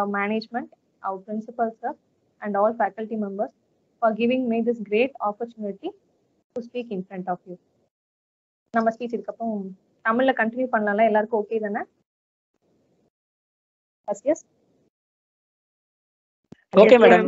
our management, our principal sir, and all faculty members for giving me this great opportunity to speak in front of you. நம்ம speech இதுக்கப்புறம் தமிழ்ல continue பண்ணலாம்ல எல்லாருக்கும் okay தானே yes yes okay madam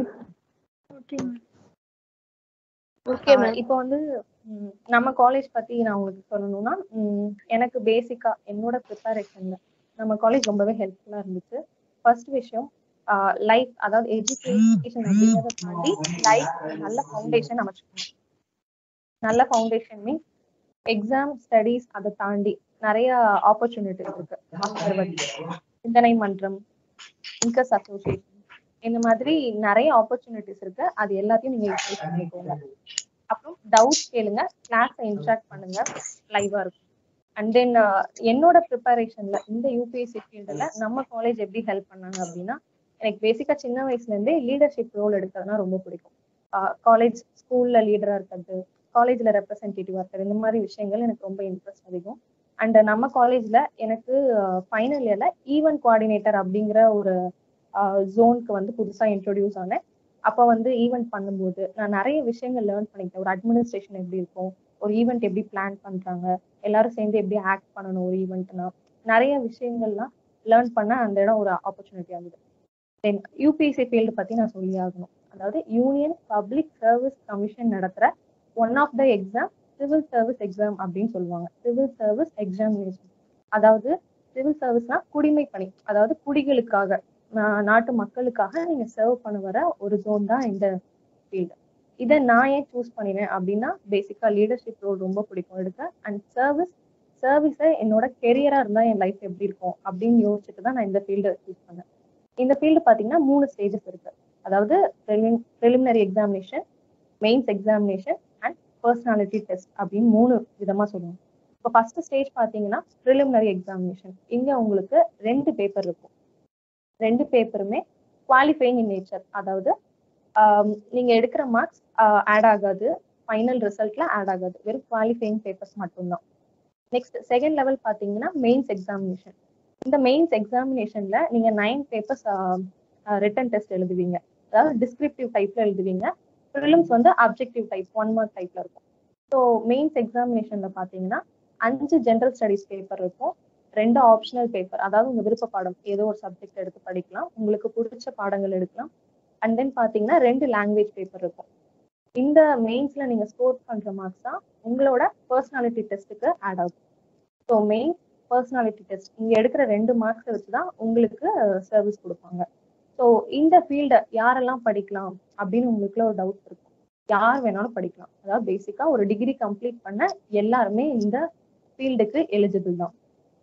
okay ma'am இப்போ வந்து ம், நம்ம காலேஜ் பத்தி நான் உங்களுக்கு சொல்லணும்னா ம், எனக்கு பேசிக்கா என்னோட ப்ரிப்பரேஷன்ல நம்ம காலேஜ் ரொம்பவே ஹெல்ப்ஃபுல்லா இருந்துச்சு ஃபர்ஸ்ட் விஷயம் லைஃப் அதாவது எஜுகேஷன் அப்படிங்கறத தாண்டி லைஃப் நல்ல ஃபவுண்டேஷன் அமைச்சுக்கணும் நல்ல ஃபவுண்டேஷன் மீன்ஸ் எக்ஸாம் ஸ்டடீஸ் அதை தாண்டி நிறைய ஆப்பர்ச்சுனிட்டிஸ் இருக்கு ஆசீர்வாத் சிந்தனை மன்றம் இன்கஸ் அசோசியேஷன் இந்த மாதிரி நிறைய ஆப்பர்ச்சுனிட்டிஸ் இருக்கு அது எல்லாத்தையும் நீங்க யூஸ் பண்ணிக்கோங்க அப்புறம் டவுட் கேளுங்க கிளாஸை இன்ட்ராக்ட் பண்ணுங்க லைவா இருக்கும் அண்ட் தென் என்னோட ப்ரிப்பரேஷன்ல இந்த யூபிஎஸ்சி ஃபீல்டுல நம்ம காலேஜ் எப்படி ஹெல்ப் பண்ணாங்க அப்படின்னா எனக்கு பேசிக்கா சின்ன வயசுல இருந்தே லீடர்ஷிப் ரோல் எடுக்கிறதுனா ரொம்ப பிடிக்கும் காலேஜ் ஸ்கூல்ல லீடரா இருக்கிறது காலேஜ்ல ரெப்ரசன்டேட்டிவா இருக்கிறது இந்த மாதிரி விஷயங்கள் எனக்கு ரொம்ப இன்ட்ரெஸ்ட் அதிகம் அண்ட் நம்ம காலேஜ்ல எனக்கு ஃபைனல் இயர்ல ஈவென்ட் கோஆர்டினேட்டர் அப்படிங்கிற ஒரு ஜோனுக்கு வந்து புதுசா இன்ட்ரோடியூஸ் ஆனேன் அப்போ வந்து ஈவெண்ட் பண்ணும்போது நான் நிறைய விஷயங்கள் லேர்ன் பண்ணிக்கிட்டேன் ஒரு அட்மினிஸ்ட்ரேஷன் எப்படி இருக்கும் ஒரு ஈவெண்ட் எப்படி பிளான் பண்றாங்க எல்லாரும் சேர்ந்து எப்படி ஆக்ட் பண்ணணும் ஒரு ஈவெண்ட்னா நிறைய விஷயங்கள்லாம் லேர்ன் பண்ண அந்த இடம் ஒரு ஆப்பர்ச்சுனிட்டி ஆகுது தென் யூபிஎஸ்சி ஃபீல்டு பத்தி நான் சொல்லி ஆகணும் அதாவது யூனியன் பப்ளிக் சர்வீஸ் கமிஷன் நடத்துற one of the exam civil service exam அப்படின்னு சொல்லுவாங்க சிவில் சர்வீஸ் எக்ஸாமினேஷன் அதாவது சிவில் சர்வீஸ்னா குடிமை பணி அதாவது குடிகளுக்காக நா- நாட்டு மக்களுக்காக நீங்க சர்வ் பண்ண வர ஒரு ஜோன் தான் இந்த ஃபீல்டு இதை நான் ஏன் சூஸ் பண்ணினேன் அப்படின்னா பேசிக்கா லீடர்ஷிப் ரோல் ரொம்ப பிடிக்கும் எடுக்க அண்ட் சர்வீஸ் சர்வீஸை என்னோட கெரியரா இருந்தா என் லைஃப் எப்படி இருக்கும் அப்படின்னு யோசிச்சுட்டு தான் நான் இந்த ஃபீல்டை சூஸ் பண்ணேன் இந்த ஃபீல்டு பாத்தீங்கன்னா மூணு ஸ்டேஜஸ் இருக்கு அதாவது preliminary examination mains examination and personality test அப்படின்னு மூணு விதமா சொல்லுவோம் இப்போ ஃபர்ஸ்ட் ஸ்டேஜ் பாத்தீங்கன்னா ப்ரிலிமினரி எக்ஸாமினேஷன் இங்க உங்களுக்கு ரெண்டு பேப்பர் இருக்கும் ரெண்டு பேப்பருமே குவாலிஃபைங் இன் நேச்சர் அதாவது ஆம், நீங்க எடுக்கிற மார்க்ஸ் ஆட் ஆகாது ஃபைனல் ரிசல்ட்ல ஆட் ஆகாது வெறும் குவாலிஃபைங் பேப்பர்ஸ் மட்டும்தான் நெக்ஸ்ட் செகண்ட் லெவல் பாத்தீங்கன்னா மெயின்ஸ் எக்ஸாமினேஷன் இந்த மெயின்ஸ் எக்ஸாமினேஷன்ல நீங்க நைன் பேப்பர்ஸ் ரிட்டன் டெஸ்ட் எழுதுவீங்க அதாவது டிஸ்கிரிப்டிவ் டைப்ல எழுதுவீங்க ப்ரிலிம்ஸ் வந்து அப்ஜெக்டிவ் டைப் ஒன் மார்க் டைப்ல இருக்கும் ஸோ மெயின்ஸ் எக்ஸாமினேஷன்ல பாத்தீங்கன்னா அஞ்சு ஜென்ரல் ஸ்டடிஸ் பேப்பர் இருக்கும் ரெண்டு ஆப்ஷனல் பேப்பர் அதாவது உங்க விருப்ப பாடம் ஏதோ ஒரு சப்ஜெக்ட் எடுத்து படிக்கலாம் உங்களுக்கு பிடிச்ச பாடங்கள் எடுக்கலாம் அண்ட் தென் பாத்தீங்கன்னா ரெண்டு லாங்குவேஜ் பேப்பர் இருக்கும் இந்த மெயின்ஸ்ல நீங்க ஸ்கோர் பண்ற மார்க்ஸ் தான் உங்களோட பர்சனாலிட்டி டெஸ்ட்டுக்கு ஆட் ஆகும் ஸோ மெயின் பர்சனாலிட்டி டெஸ்ட் இங்க எடுக்கிற ரெண்டு மார்க்ஸை வச்சு தான் உங்களுக்கு சர்வீஸ் கொடுப்பாங்க ஸோ இந்த ஃபீல்டை யாரெல்லாம் படிக்கலாம் அப்படின்னு உங்களுக்குள்ள ஒரு டவுட் இருக்கும் யார் வேணாலும் படிக்கலாம் அதாவது பேசிக்கா ஒரு டிகிரி கம்ப்ளீட் பண்ண எல்லாருமே இந்த ஃபீல்டுக்கு எலிஜிபிள் தான்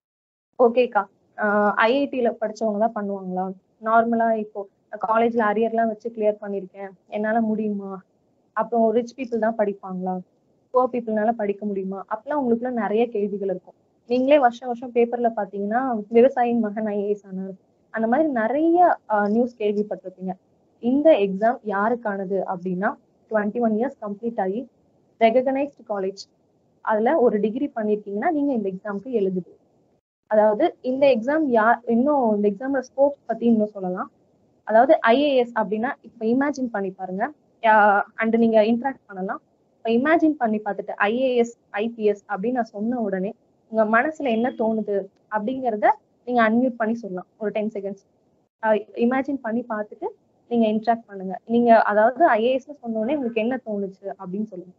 ஓகேக்கா ஐஐடியில படிச்சவங்க தான் பண்ணுவாங்களா நார்மலா இப்போ காலேஜ்ல அரியர்லாம் வச்சு கிளியர் பண்ணிருக்கேன் என்னால முடியுமா அப்புறம் ரிச் பீப்புள் தான் படிப்பாங்களா புவர் பீப்புள்னால படிக்க முடியுமா அப்பெல்லாம் உங்களுக்குள்ள நிறைய கேள்விகள் இருக்கும் நீங்களே வருஷம் வருஷம் பேப்பர்ல பாத்தீங்கன்னா விவசாயியின் மகன் ஐஏஎஸ் ஆனார் அந்த மாதிரி நிறைய நியூஸ் கேள்விப்பட்டிருப்பீங்க இந்த எக்ஸாம் யாருக்கானது அப்படின்னா டுவெண்ட்டி ஒன் இயர்ஸ் கம்ப்ளீட் ஆகி ரெகனைஸ்டு காலேஜ் அதுல ஒரு டிகிரி பண்ணிருக்கீங்கன்னா நீங்க இந்த எக்ஸாம்க்கு எலிஜிபிள் அதாவது இந்த எக்ஸாம் யார் இன்னும் இந்த எக்ஸாமோட ஸ்கோப் பத்தி இன்னும் சொல்லலாம் அதாவது ஐஏஎஸ் அப்படின்னா இப்ப இமேஜின் பண்ணி பாருங்க அண்ட் நீங்க இன்ட்ராக்ட் பண்ணலாம் இப்ப இமேஜின் பண்ணி பார்த்துட்டு ஐஏஎஸ் ஐபிஎஸ் அப்படின்னு நான் சொன்ன உடனே உங்க மனசுல என்ன தோணுது அப்படிங்கறத நீங்க அன்மியூட் பண்ணி சொல்லலாம் ஒரு டென் செகண்ட்ஸ் இமேஜின் பண்ணி பார்த்துட்டு நீங்க இன்ட்ராக்ட் பண்ணுங்க நீங்க அதாவது ஐஏஎஸ் சொன்ன உடனே உங்களுக்கு என்ன தோணுச்சு அப்படின்னு சொல்லுங்க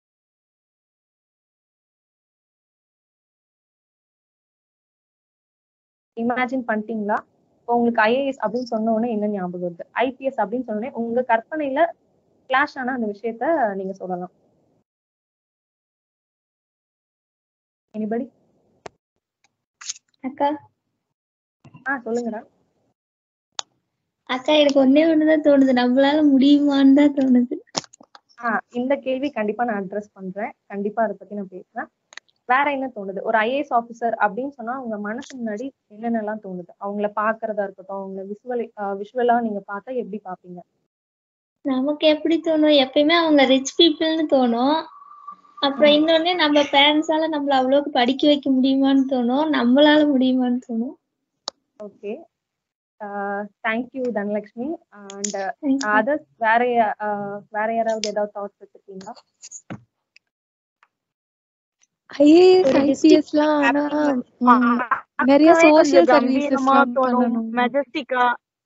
இமேஜின் பண்ணிட்டீங்களா இப்போ உங்களுக்கு ஐஏஎஸ் அப்படின்னு சொன்ன உடனே என்ன ஞாபகம் வருது ஐபிஎஸ் அப்படின்னு சொன்ன உடனே உங்க கற்பனையில கிளாஷ் ஆன அந்த விஷயத்த நீங்க சொல்லலாம் எனிபடி அக்கா ஆ சொல்லுங்கடா அக்கா எனக்கு ஒன்னே ஒண்ணுதான் தோணுது நம்மளால முடியுமான்னு தான் தோணுது ஆ இந்த கேள்வி கண்டிப்பா நான் அட்ரஸ் பண்றேன் கண்டிப்பா அதை பத்தி நான் பேசுறேன் வேற என்ன தோணுது ஒரு ஐஏஎஸ் ஆபீசர் அப்படின்னு சொன்னா உங்க மனசு முன்னாடி என்னென்னலாம் தோணுது அவங்கள பாக்குறதா இருக்கட்டும் அவங்கள விஷுவல் விஷுவலா நீங்க பார்த்தா எப்படி பாப்பீங்க நமக்கு எப்படி தோணும் எப்பயுமே அவங்க ரிச் பீப்புள்னு தோணும் அப்புறம் இன்னொன்னு நம்ம பேரண்ட்ஸால நம்மள அவ்வளவுக்கு படிக்க வைக்க முடியுமான்னு தோணும் நம்மளால முடியுமான்னு தோணும் okay thank you Dhanalakshmi and Thank you. Others வேற யா- ஆஹ் வேற யாராவது ஏதாவது தாட்ஸ் வச்சிருக்கீங்களா ஐஏஎஸ் ஒரு ஐபிஎஸ்லாம் ஆனா ம், நிறைய பார்க்கவே சோஷியல் கொஞ்சம் கம்பீரமா சர்வீசஸ்லாம் தோணும் பண்ணணும் மெஜஸ்டிக்கா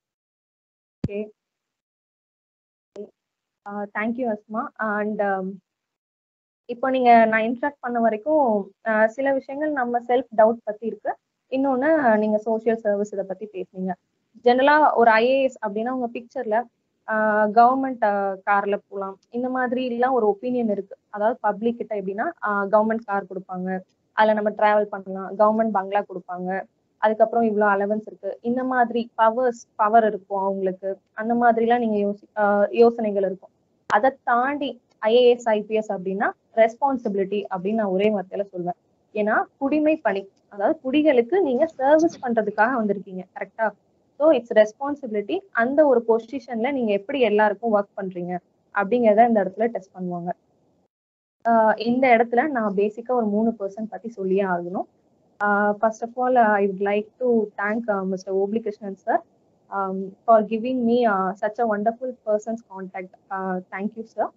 தேங்க்யூ அஸ்மா அண்ட் இப்போ நீங்க நான் இன்ட்ராக்ட் பண்ண வரைக்கும் ஆஹ் சில விஷயங்கள் நம்ம செல்ஃப் டவுட் பத்தி இருக்கு இன்னொன்னு நீங்க சோஷியல் சர்வீஸ் இதை பத்தி பேசுனீங்க ஜெனரலா ஒரு ஐஏஎஸ் அப்படின்னா உங்க பிக்சர்ல கவர்மெண்ட் கார்ல போகலாம் இந்த மாதிரி எல்லாம் ஒரு ஒப்பீனியன் இருக்கு அதாவது பப்ளிக் கிட்ட எப்படின்னா கவர்மெண்ட் கார் கொடுப்பாங்க அதுல நம்ம டிராவல் பண்ணலாம் கவர்மெண்ட் பங்களா கொடுப்பாங்க அதுக்கப்புறம் இவ்வளோ அலவன்ஸ் இருக்கு இந்த மாதிரி பவர்ஸ் பவர் இருக்கும் அவங்களுக்கு அந்த மாதிரிலாம் நீங்க யோசி ஆஹ் யோசனைகள் இருக்கும் அதை தாண்டி ஐஏஎஸ் ஐபிஎஸ் அப்படின்னா ரெஸ்பான்சிபிலிட்டி அப்படின்னு நான் ஒரே வார்த்தையில சொல்வேன் ஏன்னா குடிமை பணி அதாவது குடிகளுக்கு நீங்க சர்வீஸ் பண்றதுக்காக வந்திருக்கீங்க கரெக்டா ஸோ இட்ஸ் ரெஸ்பான்சிபிலிட்டி அந்த ஒரு பொசிஷன்ல நீங்க எப்படி எல்லாருக்கும் ஒர்க் பண்றீங்க அப்படிங்கிறத இந்த இடத்துல டெஸ்ட் பண்ணுவாங்க ஆஹ் இந்த இடத்துல நான் பேசிக்கா ஒரு மூணு பர்சன்ட் பத்தி சொல்லியே ஆகணும் first of all I would like to thank mister Obli Krishnan sir for giving me such a wonderful person's contact thank you sir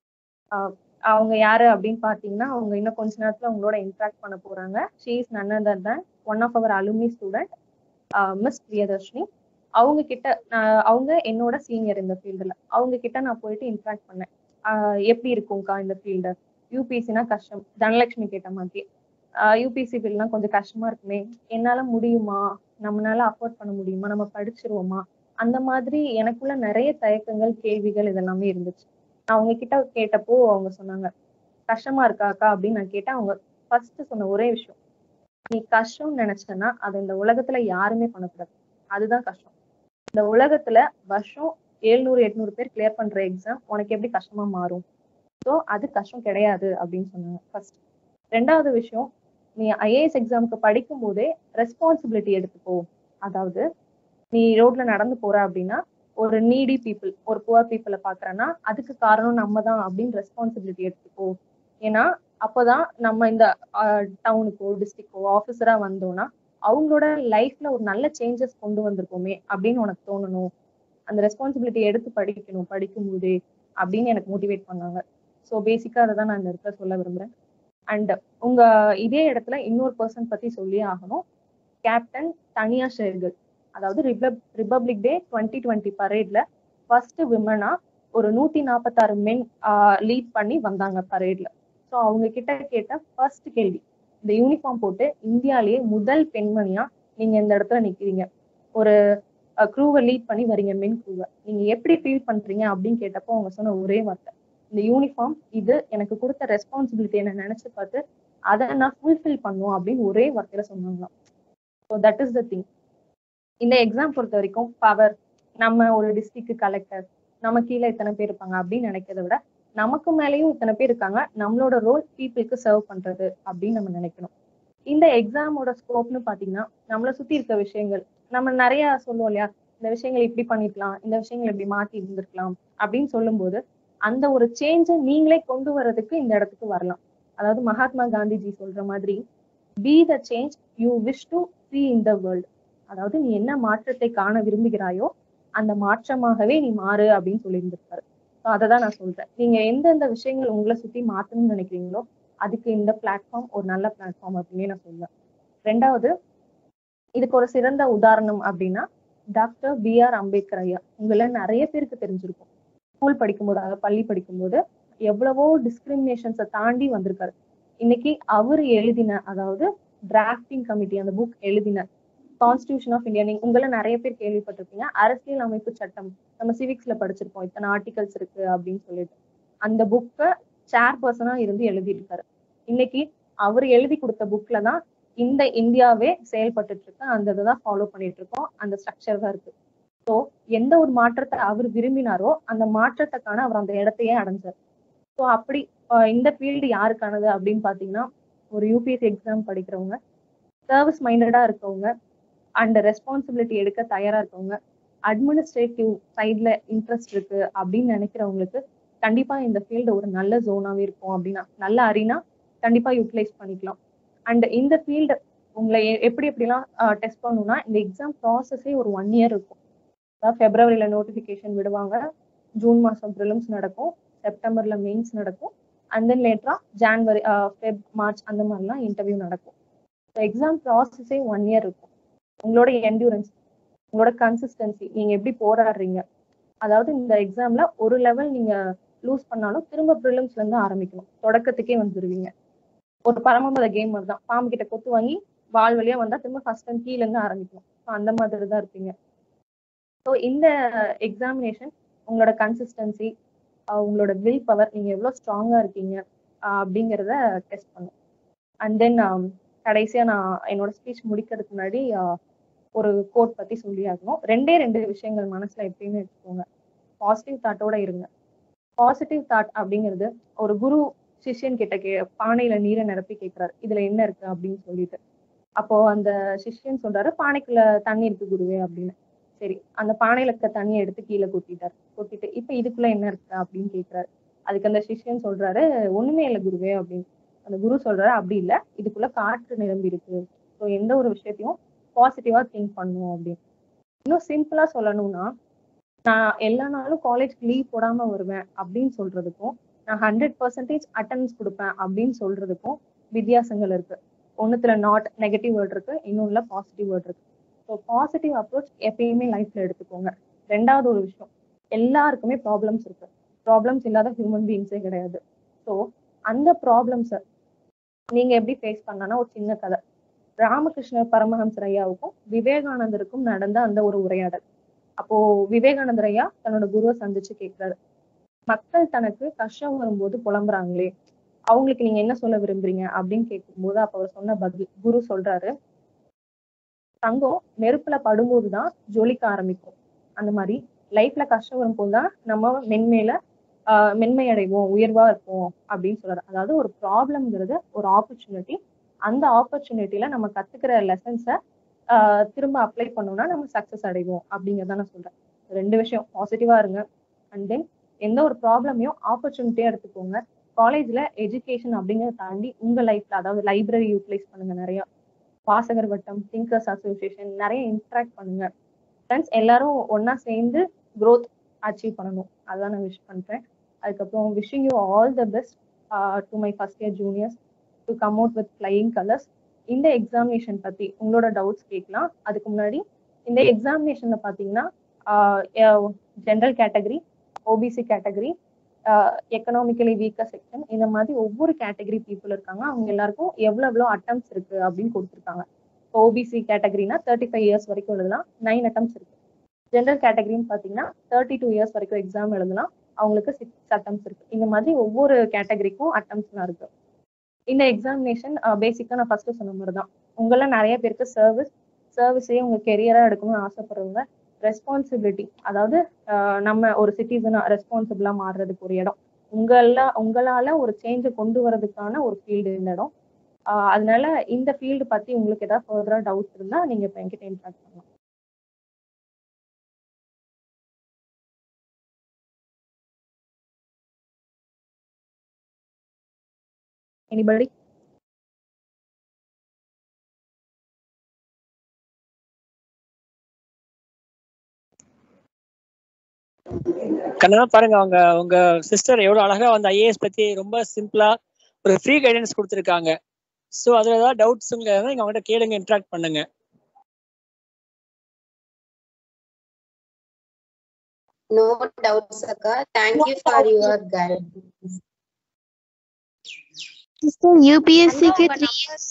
அவங்க யாரு அப்படின்னு பார்த்தீங்கன்னா அவங்க இன்னும் கொஞ்ச நேரத்துல உங்களோட இன்ட்ராக்ட் பண்ண போறாங்க she is none other than one of our alumni student miss Priyadharshini அவங்க கிட்ட ஆஹ் அவங்க என்னோட சீனியர் இந்த ஃபீல்டில் அவங்க கிட்ட நான் போயிட்டு இன்ட்ராக்ட் பண்ணேன் ஆஹ் எப்படி இருக்கும்க்கா இந்த ஃபீல்டு யூபிஎஸ்சினா கஷ்டம் தனலட்சுமி கேட்ட மாதிரி யூபிஎஸ்சி ஃபீல்ட்னா கொஞ்சம் கஷ்டமா இருக்குமே என்னால முடியுமா நம்மளால அஃபோர்ட் பண்ண முடியுமா நம்ம படிச்சிருவோமா அந்த மாதிரி எனக்குள்ள நிறைய தயக்கங்கள் கேள்விகள் இதெல்லாமே இருந்துச்சு நான் அவங்க கிட்ட கேட்டப்போ அவங்க சொன்னாங்க கஷ்டமா இருக்காக்கா அப்படின்னு நான் கேட்டேன் அவங்க ஃபர்ஸ்ட் சொன்ன ஒரே விஷயம் நீ கஷ்டம்னு நினைச்சேன்னா அது இந்த உலகத்துல யாருமே பண்ணக்கூடாது அதுதான் கஷ்டம் இந்த உலகத்துல வருஷம் எழுநூறு எட்நூறு பேர் கிளியர் பண்ற எக்ஸாம் உனக்கு எப்படி கஷ்டமா மாறும் ஸோ அது கஷ்டம் கிடையாது அப்படின்னு சொன்னாங்க ஃபர்ஸ்ட் ரெண்டாவது விஷயம் நீ ஐஏஎஸ் எக்ஸாமுக்கு படிக்கும் போதே ரெஸ்பான்சிபிலிட்டி எடுத்துக்கோ அதாவது நீ ரோட்ல நடந்து போற அப்படின்னா ஒரு நீடி பீப்புள் ஒரு புவர் பீப்புளை பாக்குறேன்னா அதுக்கு காரணம் நம்ம தான் அப்படின்னு ரெஸ்பான்சிபிலிட்டி எடுத்துக்கோ ஏன்னா அப்பதான் நம்ம இந்த டவுனுக்கோ டிஸ்ட்ரிக்டோ ஆஃபீஸரா வந்தோம்னா அவங்களோட லைஃப்ல ஒரு நல்ல சேஞ்சஸ் கொண்டு வந்திருக்கோமே அப்படின்னு உனக்கு தோணணும் அந்த ரெஸ்பான்சிபிலிட்டி எடுத்து படிக்கணும் படிக்கும் போதே அப்படின்னு எனக்கு மோட்டிவேட் பண்ணாங்க ஸோ பேசிக்கா அதை தான் நான் இந்த இடத்துல சொல்ல விரும்புறேன் அண்ட் உங்க இதே இடத்துல இன்னொரு பர்சன் பத்தி சொல்லியே ஆகணும் கேப்டன் தனியா ஷெர்கல் அதாவது ரிபப்ளிக் டே டுவெண்ட்டி டுவெண்ட்டி பரேட்ல ஃபர்ஸ்ட் விமனா ஒரு நூத்தி நாற்பத்தாறு மென் லீட் பண்ணி வந்தாங்க பரேட்ல ஸோ அவங்க கிட்ட கேட்ட ஃபர்ஸ்ட் கேள்வி இந்த யூனிஃபார்ம் போட்டு இந்தியாலேயே முதல் பெண்மணியா நீங்க இந்த இடத்துல நிக்கிறீங்க ஒரு க்ரூவை லீட் பண்ணி வரீங்க மென் க்ரூவை நீங்க எப்படி ஃபீல் பண்றீங்க அப்படின்னு கேட்டப்போ அவங்க சொன்ன ஒரே வார்த்தை இந்த யூனிஃபார்ம் இது எனக்கு கொடுத்த ரெஸ்பான்சிபிலிட்டி என்ன நினைச்சு பார்த்து அதை நான் ஃபுல்ஃபில் பண்ணும் அப்படின்னு ஒரே வார்த்தையில சொன்னாங்களாம் so that is the thing இந்த எக்ஸாம் பொறுத்த வரைக்கும் பவர் நம்ம ஒரு டிஸ்ட்ரிக்ட் கலெக்டர் நம்ம கீழே இத்தனை பேர் இருப்பாங்க அப்படின்னு நினைக்கிறத விட நமக்கு மேலேயும் இத்தனை பேர் இருக்காங்க நம்மளோட ரோல் பீப்புளுக்கு சர்வ் பண்றது அப்படின்னு நம்ம நினைக்கணும் இந்த எக்ஸாமோட ஸ்கோப்னு பாத்தீங்கன்னா நம்மளை சுத்தி இருக்க விஷயங்கள் நம்ம நிறைய சொல்லுவோம் இல்லையா இந்த விஷயங்கள் இப்படி பண்ணிருக்கலாம் இந்த விஷயங்கள் இப்படி மாத்தி இருந்திருக்கலாம் அப்படின்னு சொல்லும்போது அந்த ஒரு சேஞ்சை நீங்களே கொண்டு வர்றதுக்கு இந்த இடத்துக்கு வரலாம் அதாவது மகாத்மா காந்திஜி சொல்ற மாதிரி be the change you wish to see in the world அதாவது நீ என்ன மாற்றத்தை காண விரும்புகிறாயோ அந்த மாற்றமாகவே நீ மாறு அப்படின்னு சொல்லியிருந்திருக்காரு ஸோ அதை தான் நான் சொல்றேன் நீங்க எந்தெந்த விஷயங்கள் உங்களை சுத்தி மாத்தணும்னு நினைக்கிறீங்களோ அதுக்கு இந்த பிளாட்ஃபார்ம் ஒரு நல்ல பிளாட்ஃபார்ம் அப்படின்னே நான் சொல்லுவேன் ரெண்டாவது இதுக்கு ஒரு சிறந்த உதாரணம் அப்படின்னா டாக்டர் பி ஆர் அம்பேத்கர் ஐயா உங்களை நிறைய பேருக்கு தெரிஞ்சிருக்கும் ஸ்கூல் படிக்கும்போது அதாவது பள்ளி படிக்கும்போது எவ்வளவோ டிஸ்கிரிமினேஷன்ஸை தாண்டி வந்திருக்காரு இன்னைக்கு அவர் எழுதின அதாவது டிராஃப்டிங் கமிட்டி அந்த புக் எழுதின கான்ஸ்டியூஷன் ஆஃப் இந்தியா நீங்க உங்களை நிறைய பேர் கேள்விப்பட்டிருப்பீங்க அரசியல் அமைப்பு சட்டம் நம்ம சிவிக்ஸ்ல படிச்சிருப்போம் இத்தனை ஆர்டிகல்ஸ் இருக்கு அப்படின்னு சொல்லிட்டு அந்த புக்கை சேர் பர்சனா இருந்து எழுதியிருக்காரு இன்னைக்கு அவர் எழுதி கொடுத்த புக்ல தான் இந்த இந்தியாவே செயல்பட்டுட்டு இருக்கு அந்த இதை தான் ஃபாலோ பண்ணிட்டு இருக்கோம் அந்த ஸ்ட்ரக்சர் தான் இருக்கு ஸோ எந்த ஒரு மாற்றத்தை அவர் விரும்பினாரோ அந்த மாற்றத்துக்கான அவர் அந்த இடத்தையே அடைஞ்சார் ஸோ அப்படி ஆஹ் இந்த ஃபீல்டு யாருக்கானது அப்படின்னு பாத்தீங்கன்னா ஒரு யூபிஎஸ்சி எக்ஸாம் படிக்கிறவங்க சர்வீஸ் மைண்டடா இருக்கவங்க அண்ட் ரெஸ்பான்சிபிலிட்டி எடுக்க தயாரா இருக்கவங்க அட்மினிஸ்ட்ரேட்டிவ் சைட்ல இன்ட்ரெஸ்ட் இருக்கு அப்படின்னு நினைக்கிறவங்களுக்கு கண்டிப்பா இந்த ஃபீல்டு ஒரு நல்ல ஜோனாவே இருக்கும் அப்படின்னா நல்ல அரினா கண்டிப்பா யூட்டிலைஸ் பண்ணிக்கலாம் அண்ட் இந்த ஃபீல்டு உங்களை எ- எப்படி எப்படிலாம் டெஸ்ட் பண்ணணும்னா இந்த எக்ஸாம் ப்ராசஸே ஒரு ஒன் இயர் இருக்கும் அதாவது ஃபெப்ரவரியில நோட்டிஃபிகேஷன் விடுவாங்க ஜூன் மாசம் ப்ரிலிம்ஸ் நடக்கும் செப்டம்பர்ல மெயின்ஸ் நடக்கும் அண்ட் தென் லேட்டரா ஜான்வரி ஃபெப் மார்ச் அந்த மாதிரிலாம் இன்டர்வியூ நடக்கும் எக்ஸாம் ப்ராசஸே ஒன் இயர் இருக்கும் உங்களோட என்டூரன்ஸ் உங்களோட கன்சிஸ்டன்சி நீங்க எப்படி போராடுறீங்க அதாவது இந்த எக்ஸாம்ல ஒரு லெவல் நீங்க லூஸ் பண்ணாலும் திரும்ப ப்ரிலிம்ஸ்ல இருந்து ஆரம்பிக்கணும் தொடக்கத்துக்கே வந்துருவீங்க ஒரு பரமபத கேம் மாதிரி தான் பாம்பு கிட்ட கொத்து வாங்கி வால் வழியா வந்தா திரும்ப ஃபர்ஸ்ட் டைம் கீழ இருந்து ஆரம்பிக்கணும் So அந்த மாதிரி தான் இருப்பீங்க ஸோ இந்த எக்ஸாமினேஷன் உங்களோட கன்சிஸ்டன்சி உங்களோட வில் பவர் நீங்க எவ்வளவு ஸ்ட்ராங்கா இருக்கீங்க ஆஹ் அப்படிங்கிறத டெஸ்ட் பண்ணும் அண்ட் தென் கடைசியா நான் என்னோட ஸ்பீச் முடிக்கிறதுக்கு முன்னாடி ஆஹ் ஒரு கோட் பத்தி சொல்லி ஆகணும் ரெண்டே ரெண்டு விஷயங்கள் மனசுல எப்பயுமே வச்சுக்கோங்க பாசிட்டிவ் தாட்டோட இருங்க பாசிட்டிவ் தாட் அப்படிங்கிறது ஒரு குரு சிஷ்யன் கிட்ட கே பானையில நீரை நிரப்பி கேட்கிறாரு இதுல என்ன இருக்கு அப்படின்னு சொல்லிட்டு அப்போ அந்த சிஷ்யன் சொல்றாரு பானைக்குள்ள தண்ணி இருக்கு குருவே அப்படின்னு சரி அந்த பானையில இருக்க தண்ணியை எடுத்து கீழே கொட்டிட்டாரு கொட்டிட்டு இப்ப இதுக்குள்ள என்ன இருக்கு அப்படின்னு கேக்குறாரு அதுக்கு அந்த சிஷ்யன் சொல்றாரு ஒண்ணுமே இல்லை குருவே அப்படின்னு அந்த குரு சொல்றாரு அப்படி இல்ல இதுக்குள்ள காற்று நிரம்பி இருக்கு ஸோ எந்த ஒரு விஷயத்தையும் பாசிட்டிவா திங்க் பண்ணும் அப்படின்னு இன்னும் சிம்பிளா சொல்லணும்னா நான் எல்லா நாளும் காலேஜ்க்கு லீவ் போடாம வருவேன் அப்படின்னு சொல்றதுக்கும் நான் ஹண்ட்ரட் பர்சன்டேஜ் அட்டன்ஸ் கொடுப்பேன் அப்படின்னு சொல்றதுக்கும் வித்தியாசங்கள் இருக்கு ஒண்ணுத்துல நாட் நெகட்டிவ் வேர்ட் இருக்கு இன்னொன்னுல பாசிட்டிவ் வேர்ட் இருக்கு ஸோ பாசிட்டிவ் அப்ரோச் எப்பயுமே லைஃப்ல எடுத்துக்கோங்க ரெண்டாவது ஒரு விஷயம் எல்லாருக்குமே ப்ராப்ளம்ஸ் இருக்கு ப்ராப்ளம்ஸ் இல்லாத ஹியூமன் பீயிங்ஸே கிடையாது ஸோ அந்த ப்ராப்ளம்ஸை நீங்க எப்படி ஃபேஸ் பண்ணனா ஒரு சின்ன கதை ராமகிருஷ்ணர் பரமஹம்சர் ஐயாவுக்கும் விவேகானந்தருக்கும் நடந்த அந்த ஒரு உரையாடல் அப்போ விவேகானந்தர் ஐயா தன்னோட குருவை சந்திச்சு கேட்கிறாரு மக்கள் தனக்கு கஷ்டம் வரும்போது புலம்புறாங்களே அவங்களுக்கு நீங்க என்ன சொல்ல விரும்புறீங்க அப்படின்னு கேட்கும்போது அப்ப அவர் சொன்ன பதில் குரு சொல்றாரு தங்கம் நெருப்புல படும்போதுதான் ஜொலிக்க ஆரம்பிக்கும் அந்த மாதிரி லைஃப்ல கஷ்டம் வரும்போது தான் நம்ம மென்மேல ஆஹ் மென்மை அடைவோம் உயர்வா இருப்போம் அப்படின்னு சொல்றாரு அதாவது ஒரு ப்ராப்ளம்ங்கிறது ஒரு ஆப்பர்ச்சுனிட்டி அந்த ஆப்பர்ச்சுனிட்டில நம்ம கத்துக்கிற லெசன்ஸை திரும்ப அப்ளை பண்ணோம்னா நம்ம சக்சஸ் அடைவோம் அப்படிங்கிறத நான் சொல்றேன் ரெண்டு விஷயம் பாசிட்டிவா இருங்க அண்ட் தென் எந்த ஒரு ப்ராப்ளமையும் ஆப்பர்ச்சுனிட்டியா எடுத்துக்கோங்க காலேஜ்ல எஜுகேஷன் அப்படிங்கிறத தாண்டி உங்க லைஃப்ல அதாவது லைப்ரரி யூட்டிலைஸ் பண்ணுங்க நிறைய வாசகர் வட்டம் திங்கர்ஸ் அசோசியேஷன் நிறைய இன்ட்ராக்ட் பண்ணுங்க ஃப்ரெண்ட்ஸ் எல்லாரும் ஒண்ணா சேர்ந்து growth அச்சீவ் பண்ணணும் அதான் நான் விஷ் பண்றேன் அதுக்கப்புறம் wishing you all the best to my first year juniors to come out with flying colours இந்த எக்ஸாமினேஷன் பத்தி உங்களோட டவுட்ஸ் கேட்கலாம் அதுக்கு முன்னாடி இந்த எக்ஸாமினேஷன்ல பாத்தீங்கன்னா general category OBC category economically weaker section இந்த மாதிரி ஒவ்வொரு கேட்டகரி பீப்புள் இருக்காங்க அவங்க எல்லாருக்கும் எவ்வளவு எவ்வளோ அட்டம்ஸ் இருக்கு அப்படின்னு கொடுத்துருக்காங்க ஓபிசி கேட்டகரினா தேர்ட்டி ஃபைவ் இயர்ஸ் வரைக்கும் எழுதலாம் நைன் அட்டம்ஸ் இருக்கு ஜென்ரல் கேட்டகரின்னு பார்த்தீங்கன்னா தேர்ட்டி டூ இயர்ஸ் வரைக்கும் எக்ஸாம் எழுதலாம் அவங்களுக்கு சிக்ஸ் அட்டம்ஸ் இருக்கு இந்த மாதிரி ஒவ்வொரு கேட்டகரிக்கும் அட்டம்ஸ்லாம் இருக்கு இந்த எக்ஸாமினேஷன் பேசிக்கா நான் ஃபர்ஸ்ட் சொன்ன மாதிரி தான் உங்கள நிறைய பேருக்கு சர்வீஸ் சர்வீஸையே உங்க கெரியரா எடுக்கணும்னு ஆசைப்படுறவங்க ரெஸ்பான்சிபிலிட்டி அதாவது ஆஹ் நம்ம ஒரு சிட்டிசனா ரெஸ்பான்சிபிளா மாறுறதுக்கு ஒரு இடம் உங்கள உங்களால ஒரு சேஞ்சை கொண்டு வரதுக்கான ஒரு ஃபீல்டு இந்த இடம் ஆஹ் அதனால இந்த ஃபீல்டு பத்தி உங்களுக்கு ஏதாவது ஃபர்தரா டவுட் இருந்தா நீங்க இப்போ என்கிட்ட இன்ட்ராக்ட் பண்ணலாம் எனிபடி கண்ணா பாருங்க அவங்க உங்க சிஸ்டர் எவ்வளவு அழகா வந்து ஐஏஎஸ் பத்தி ரொம்ப சிம்பிளா ஒரு ஃப்ரீ கைடன்ஸ் கொடுத்துருக்காங்க ஸோ அதுல ஏதாவது டவுட்ஸ் நீங்க அவங்ககிட்ட கேளுங்க இன்ட்ராக்ட் பண்ணுங்க No doubts, Akka. Thank you for your guidance. Sister யூபிஎஸ்சிக்கு three years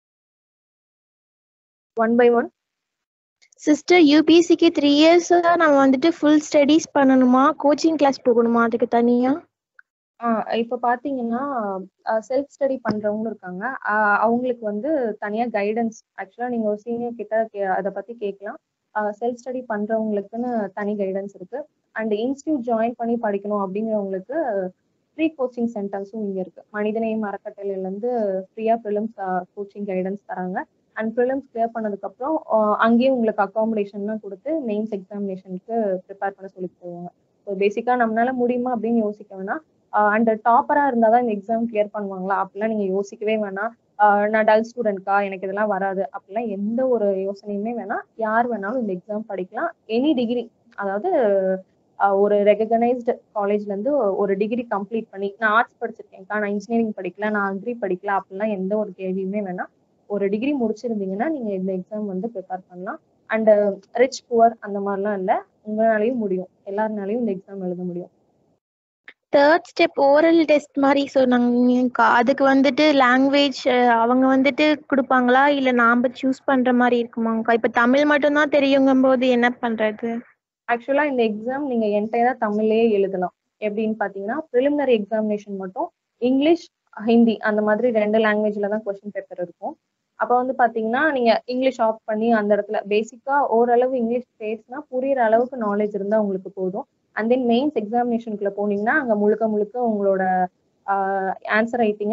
one by one sister யூபிஎஸ்சிக்கு த்ரீ இயர்ஸ் தான் நம்ம வந்துட்டு ஃபுல் ஸ்டடீஸ் பண்ணணுமா கோச்சிங் கிளாஸ் போகணுமா அதுக்கு தனியா ஆஹ் இப்ப பாத்தீங்கன்னா செல்ஃப் ஸ்டடி பண்றவங்களும் இருக்காங்க ஆஹ் அவங்களுக்கு வந்து தனியா கைடன்ஸ் ஆக்சுவலா நீங்க ஒரு சீனியர் கிட்ட கே- அதை பத்தி கேட்கலாம் செல்ஃப் ஸ்டடி பண்றவங்களுக்குன்னு தனி கைடன்ஸ் இருக்கு அண்ட் இன்ஸ்டியூட் ஜாயின் பண்ணி படிக்கணும் அப்படிங்கிறவங்களுக்கு ஃப்ரீ கோச்சிங் சென்டர்ஸும் இங்க இருக்கு மனிதநேயம் அறக்கட்டளையில இருந்து ஃப்ரீயா ப்ரிலிம்ஸ் கோச்சிங் கைடன்ஸ் தராங்க அண்ட் ப்ரிலிம்ஸ் கிளியர் பண்ணதுக்கு அப்புறம் ஆஹ் அங்கேயே உங்களுக்கு அகாமடேஷன்லாம் கொடுத்து மெயின்ஸ் எக்ஸாமினேஷனுக்கு ப்ரிப்பேர் பண்ண சொல்லி தருவாங்க ஸோ பேசிக்கா நம்மளால முடியுமா அப்படின்னு யோசிக்க வேணாம் அண்ட் டாப்பரா இருந்தாதான் இந்த எக்ஸாம் கிளியர் பண்ணுவாங்களா அப்படிலாம் நீங்க யோசிக்கவே வேணாம் ஆஹ் நான் டல் ஸ்டூடெண்ட்க்கா எனக்கு இதெல்லாம் வராது அப்படிலாம் எந்த ஒரு யோசனையுமே வேணாம் யார் வேணாலும் இந்த எக்ஸாம் படிக்கலாம் எனி டிகிரி அதாவது ஆஹ் ஒரு ரெகனைஸ்டு காலேஜ்ல இருந்து ஒரு டிகிரி கம்ப்ளீட் பண்ணி நான் ஆர்ட்ஸ் படிச்சிருக்கேன்க்கா நான் இன்ஜினியரிங் படிக்கல நான் அக்ரி படிக்கல அப்படிலாம் எந்த ஒரு கேள்வியுமே வேணாம் ஒரு டிகிரி முடிச்சிருந்தீங்கன்னா நீங்க இந்த எக்ஸாம் வந்து ப்ரிப்பேர் பண்ணலாம் அண்ட் ரிச் புவர் அந்த மாதிரிலாம் இல்லை உங்களாலையும் முடியும் எல்லாருனாலையும் இந்த எக்ஸாம் எழுத முடியும் தேர்ட் ஸ்டெப் ஓரல் டெஸ்ட் மாதிரி சொன்னாங்க அதுக்கு வந்துட்டு லாங்குவேஜ் அவங்க வந்துட்டு கொடுப்பாங்களா இல்ல நாம சூஸ் பண்ற மாதிரி இருக்குமாங்கக்கா இப்ப தமிழ் மட்டும்தான் தெரியுங்கும் போது என்ன பண்றது ஆக்சுவலா இந்த எக்ஸாம் நீங்க என்டையரா தமிழ்லயே எழுதலாம் எப்படின்னு பாத்தீங்கன்னா ப்ரிலிமினரி எக்ஸாமினேஷன் மட்டும் இங்கிலீஷ் ஹிந்தி அந்த மாதிரி ரெண்டு லாங்குவேஜ்ல தான் கொஸ்டின் பேப்பர் இருக்கும் அப்ப வந்து பாத்தீங்கன்னா நீங்க இங்கிலீஷ் ஆஃப் பண்ணி அந்த இடத்துல பேசிக்கா ஓரளவு இங்கிலீஷ் பேசினா புரியுற அளவுக்கு நாலேஜ் இருந்தா உங்களுக்கு போதும் அண்ட் தென் மெயின்ஸ் எக்ஸாமினேஷனுக்குள்ள போனீங்கன்னா அங்க முழுக்க முழுக்க உங்களோட ஆன்சர் ரைட்டிங்க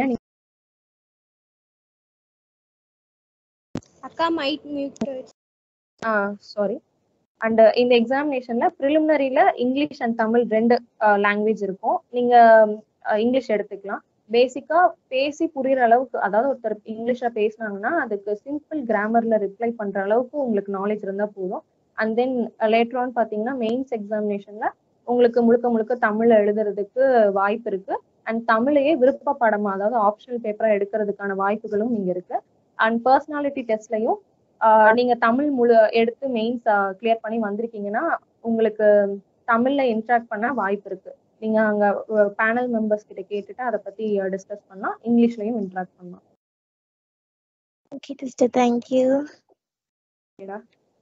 அக்கா மைட் மியூட் சாரி அண்ட் இந்த எக்ஸாமினேஷன்ல ப்ரிலிமினரியில இங்கிலீஷ் அண்ட் தமிழ் ரெண்டு லாங்குவேஜ் இருக்கும் நீங்க அஹ், இங்கிலீஷ் எடுத்துக்கலாம் பேசிக்கா பேசி புரியுற அளவுக்கு அதாவது ஒருத்தர் இங்கிலீஷ்ல பேசுனாங்கன்னா அதுக்கு சிம்பிள் கிராமர்ல ரிப்ளை பண்ற அளவுக்கு உங்களுக்கு நாலேஜ் இருந்தா போதும் அண்ட் தென் லேட்டர் ஆன் பாத்தீங்கன்னா மெயின்ஸ் எக்ஸாமினேஷன்ல உங்களுக்கு முழுக்க முழுக்க தமிழ்ல எழுதுறதுக்கு வாய்ப்பு இருக்கு அண்ட் தமிழையே விருப்ப பாடமா அதாவது ஆப்ஷனல் பேப்பரா எடுக்கிறதுக்கான வாய்ப்புகளும் இங்க இருக்கு அண்ட் பர்சனாலிட்டி டெஸ்ட்லயும் நீங்க தமிழ் முழு எடுத்து மெயின்ஸ் கிளியர் பண்ணி வந்திருக்கீங்கன்னா உங்களுக்கு தமிழ்ல இன்ட்ராக்ட் பண்ண வாய்ப்பு இருக்கு நீங்க அங்க பேனல் மெம்பர்ஸ் கிட்ட கேட்டுட்டு அதை பத்தி டிஸ்கஸ் பண்ணலாம் இங்கிலீஷ்லயும் இன்ட்ராக்ட் பண்ணலாம் ஓகே சிஸ்டர் தேங்க்யூ ஓகேடா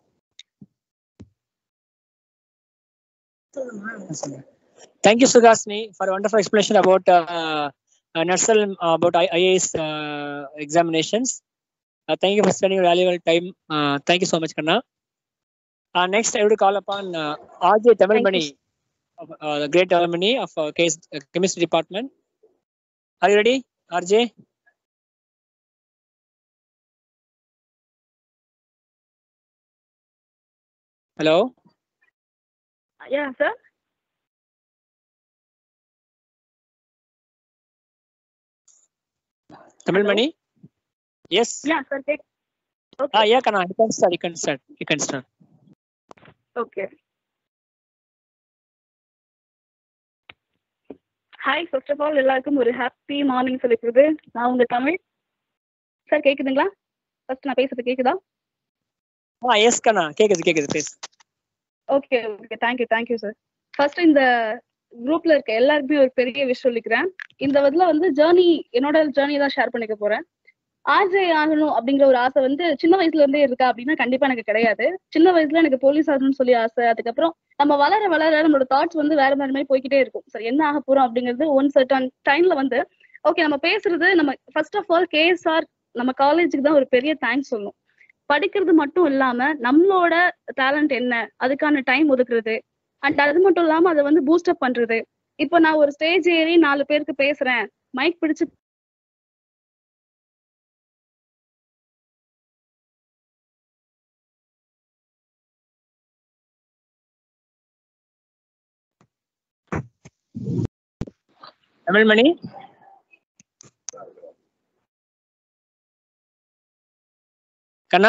Thank you, Sugasni, for a wonderful explanation about uh, uh, Narsal, uh, about I- IAS uh, examinations. Uh, thank you for spending your valuable time. Uh, thank you so much, Kanna. Uh, next, I would call upon uh, RJ Tamilmani, of, uh, the great Tamilmani of uh, case, uh, chemistry department. Are you ready, RJ? Hello. Yeah, sir. Tamilmani? Yes. Yeah, sir. Take. Okay. Ah, yeah, Kanna. You can start. You can start. You can start. Okay. Hi first of all எல்லாருக்கும் ஒரு happy morning சொல்லிக்கிறது நான் உங்க Tamil sir கேக்குதுங்களா first நான் பேசுறது கேக்குதா Ah, yes, Kanna. கேக்குது கேக்குது பேசு okay okay thank you thank you sir first இந்த குரூப்ல இருக்க எல்லாருக்குமே ஒரு பெரிய விஷயம் சொல்லிக்கிறேன் இந்த இதுல வந்து ஜேர்னி என்னோட ஜேர்னி தான் ஷேர் பண்ணிக்க போறேன் ஆர்ஜே ஆகணும் அப்படிங்கிற ஒரு ஆசை வந்து சின்ன வயசுல இருந்தே இருக்கா அப்படின்னா கண்டிப்பா எனக்கு கிடையாது சின்ன வயசுல எனக்கு போலீஸ் ஆகணும்னு சொல்லி ஆசை அதுக்கப்புறம் நம்ம வளர வளர நம்மளோட தாட்ஸ் வந்து வேற மாதிரி மாதிரி போய்க்கிட்டே இருக்கும் சரி என்ன ஆக போறோம் அப்படிங்கிறது ஒன் சர்டன் டைம்ல வந்து ஓகே நம்ம பேசுறது நம்ம ஃபர்ஸ்ட் ஆஃப் ஆல் கேஎஸ்ஆர் நம்ம காலேஜுக்கு தான் ஒரு பெரிய தேங்க்ஸ் சொல்லணும் படிக்கிறது மட்டும் இல்லாம நம்மளோட டேலண்ட் என்ன அதுக்கான டைம் ஒதுக்குறது அண்ட் அது மட்டும் இல்லாம அதை வந்து பூஸ்டப் பண்றது இப்போ நான் ஒரு ஸ்டேஜ் ஏறி நாலு பேருக்கு பேசுறேன் மைக் பிடிச்சு தமிழ்மணி கண்ணா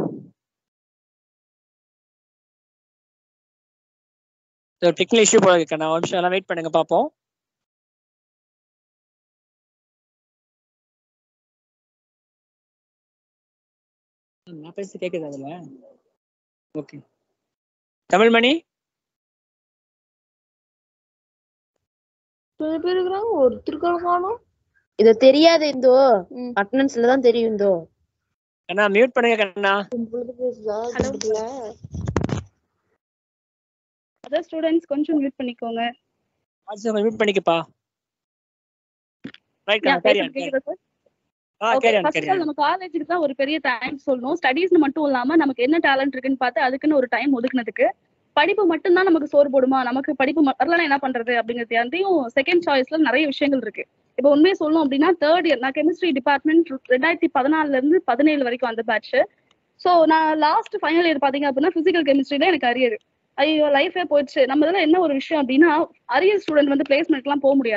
டெக்னிக்கல் இஷ்யூ போல இருக்கு கண்ணா ஒரு நிமிஷம் எல்லாம் வெயிட் பண்ணுங்க பாப்போம் ம், நான் பேசி கேக்குது அதுல ஓகே தமிழ்மணி சில பேர் இருக்கிறாங்க ஒருத்தருக்கான காணும் இது தெரியாது இந்தோ அட்டனன்ஸ்ல தான் தெரியும் இந்தோ கண்ணா மியூட் பண்ணுங்க கண்ணா பேசுதா Hello. அதர் ஸ்டூடெண்ட்ஸ் கொஞ்சம் மியூட் பண்ணிக்கோங்க மியூட் பண்ணிக்கப்பா ரைட் Yeah, கண்ணா கேரி பேசுறது கேக்குதா sir? ஆ Okay, கேரி ஆன் first கேரி of all, நம்ம காலேஜுக்கு தான் ஒரு பெரிய தேங்க்ஸ் சொல்லணும் ஸ்டடீஸ்னு மட்டும் இல்லாம நமக்கு என்ன டேலண்ட் இருக்குன்னு பார்த்து அதுக்குன்னு ஒரு டைம் ஒதுக்குனதுக்கு படிப்பு மட்டும்தான் நமக்கு சோறு போடுமா நமக்கு படிப்பு ம- வரலன்னா என்ன பண்றது அப்படிங்கிறது அதையும் செகண்ட் சாய்ஸ்ல நிறைய விஷயங்கள் இருக்கு இப்போ உண்மையை சொல்லணும் அப்படின்னா தேர்ட் இயர் நான் கெமிஸ்ட்ரி டிபார்ட்மெண்ட் ரெண்டாயிரத்தி பதினாலுல இருந்து பதினேழு வரைக்கும் அந்த பேட்ச் ஸோ நான் லாஸ்ட் ஃபைனல் இயர் பாத்தீங்க அப்படின்னா பிசிக்கல் கெமிஸ்ட்ரியில எனக்கு அரியர் ஐயோ லைஃபே போயிடுச்சு நம்ம இதுல என்ன ஒரு விஷயம் அப்படின்னா அரியர் ஸ்டூடெண்ட் வந்து பிளேஸ்மெண்ட்லாம் போக முடியாது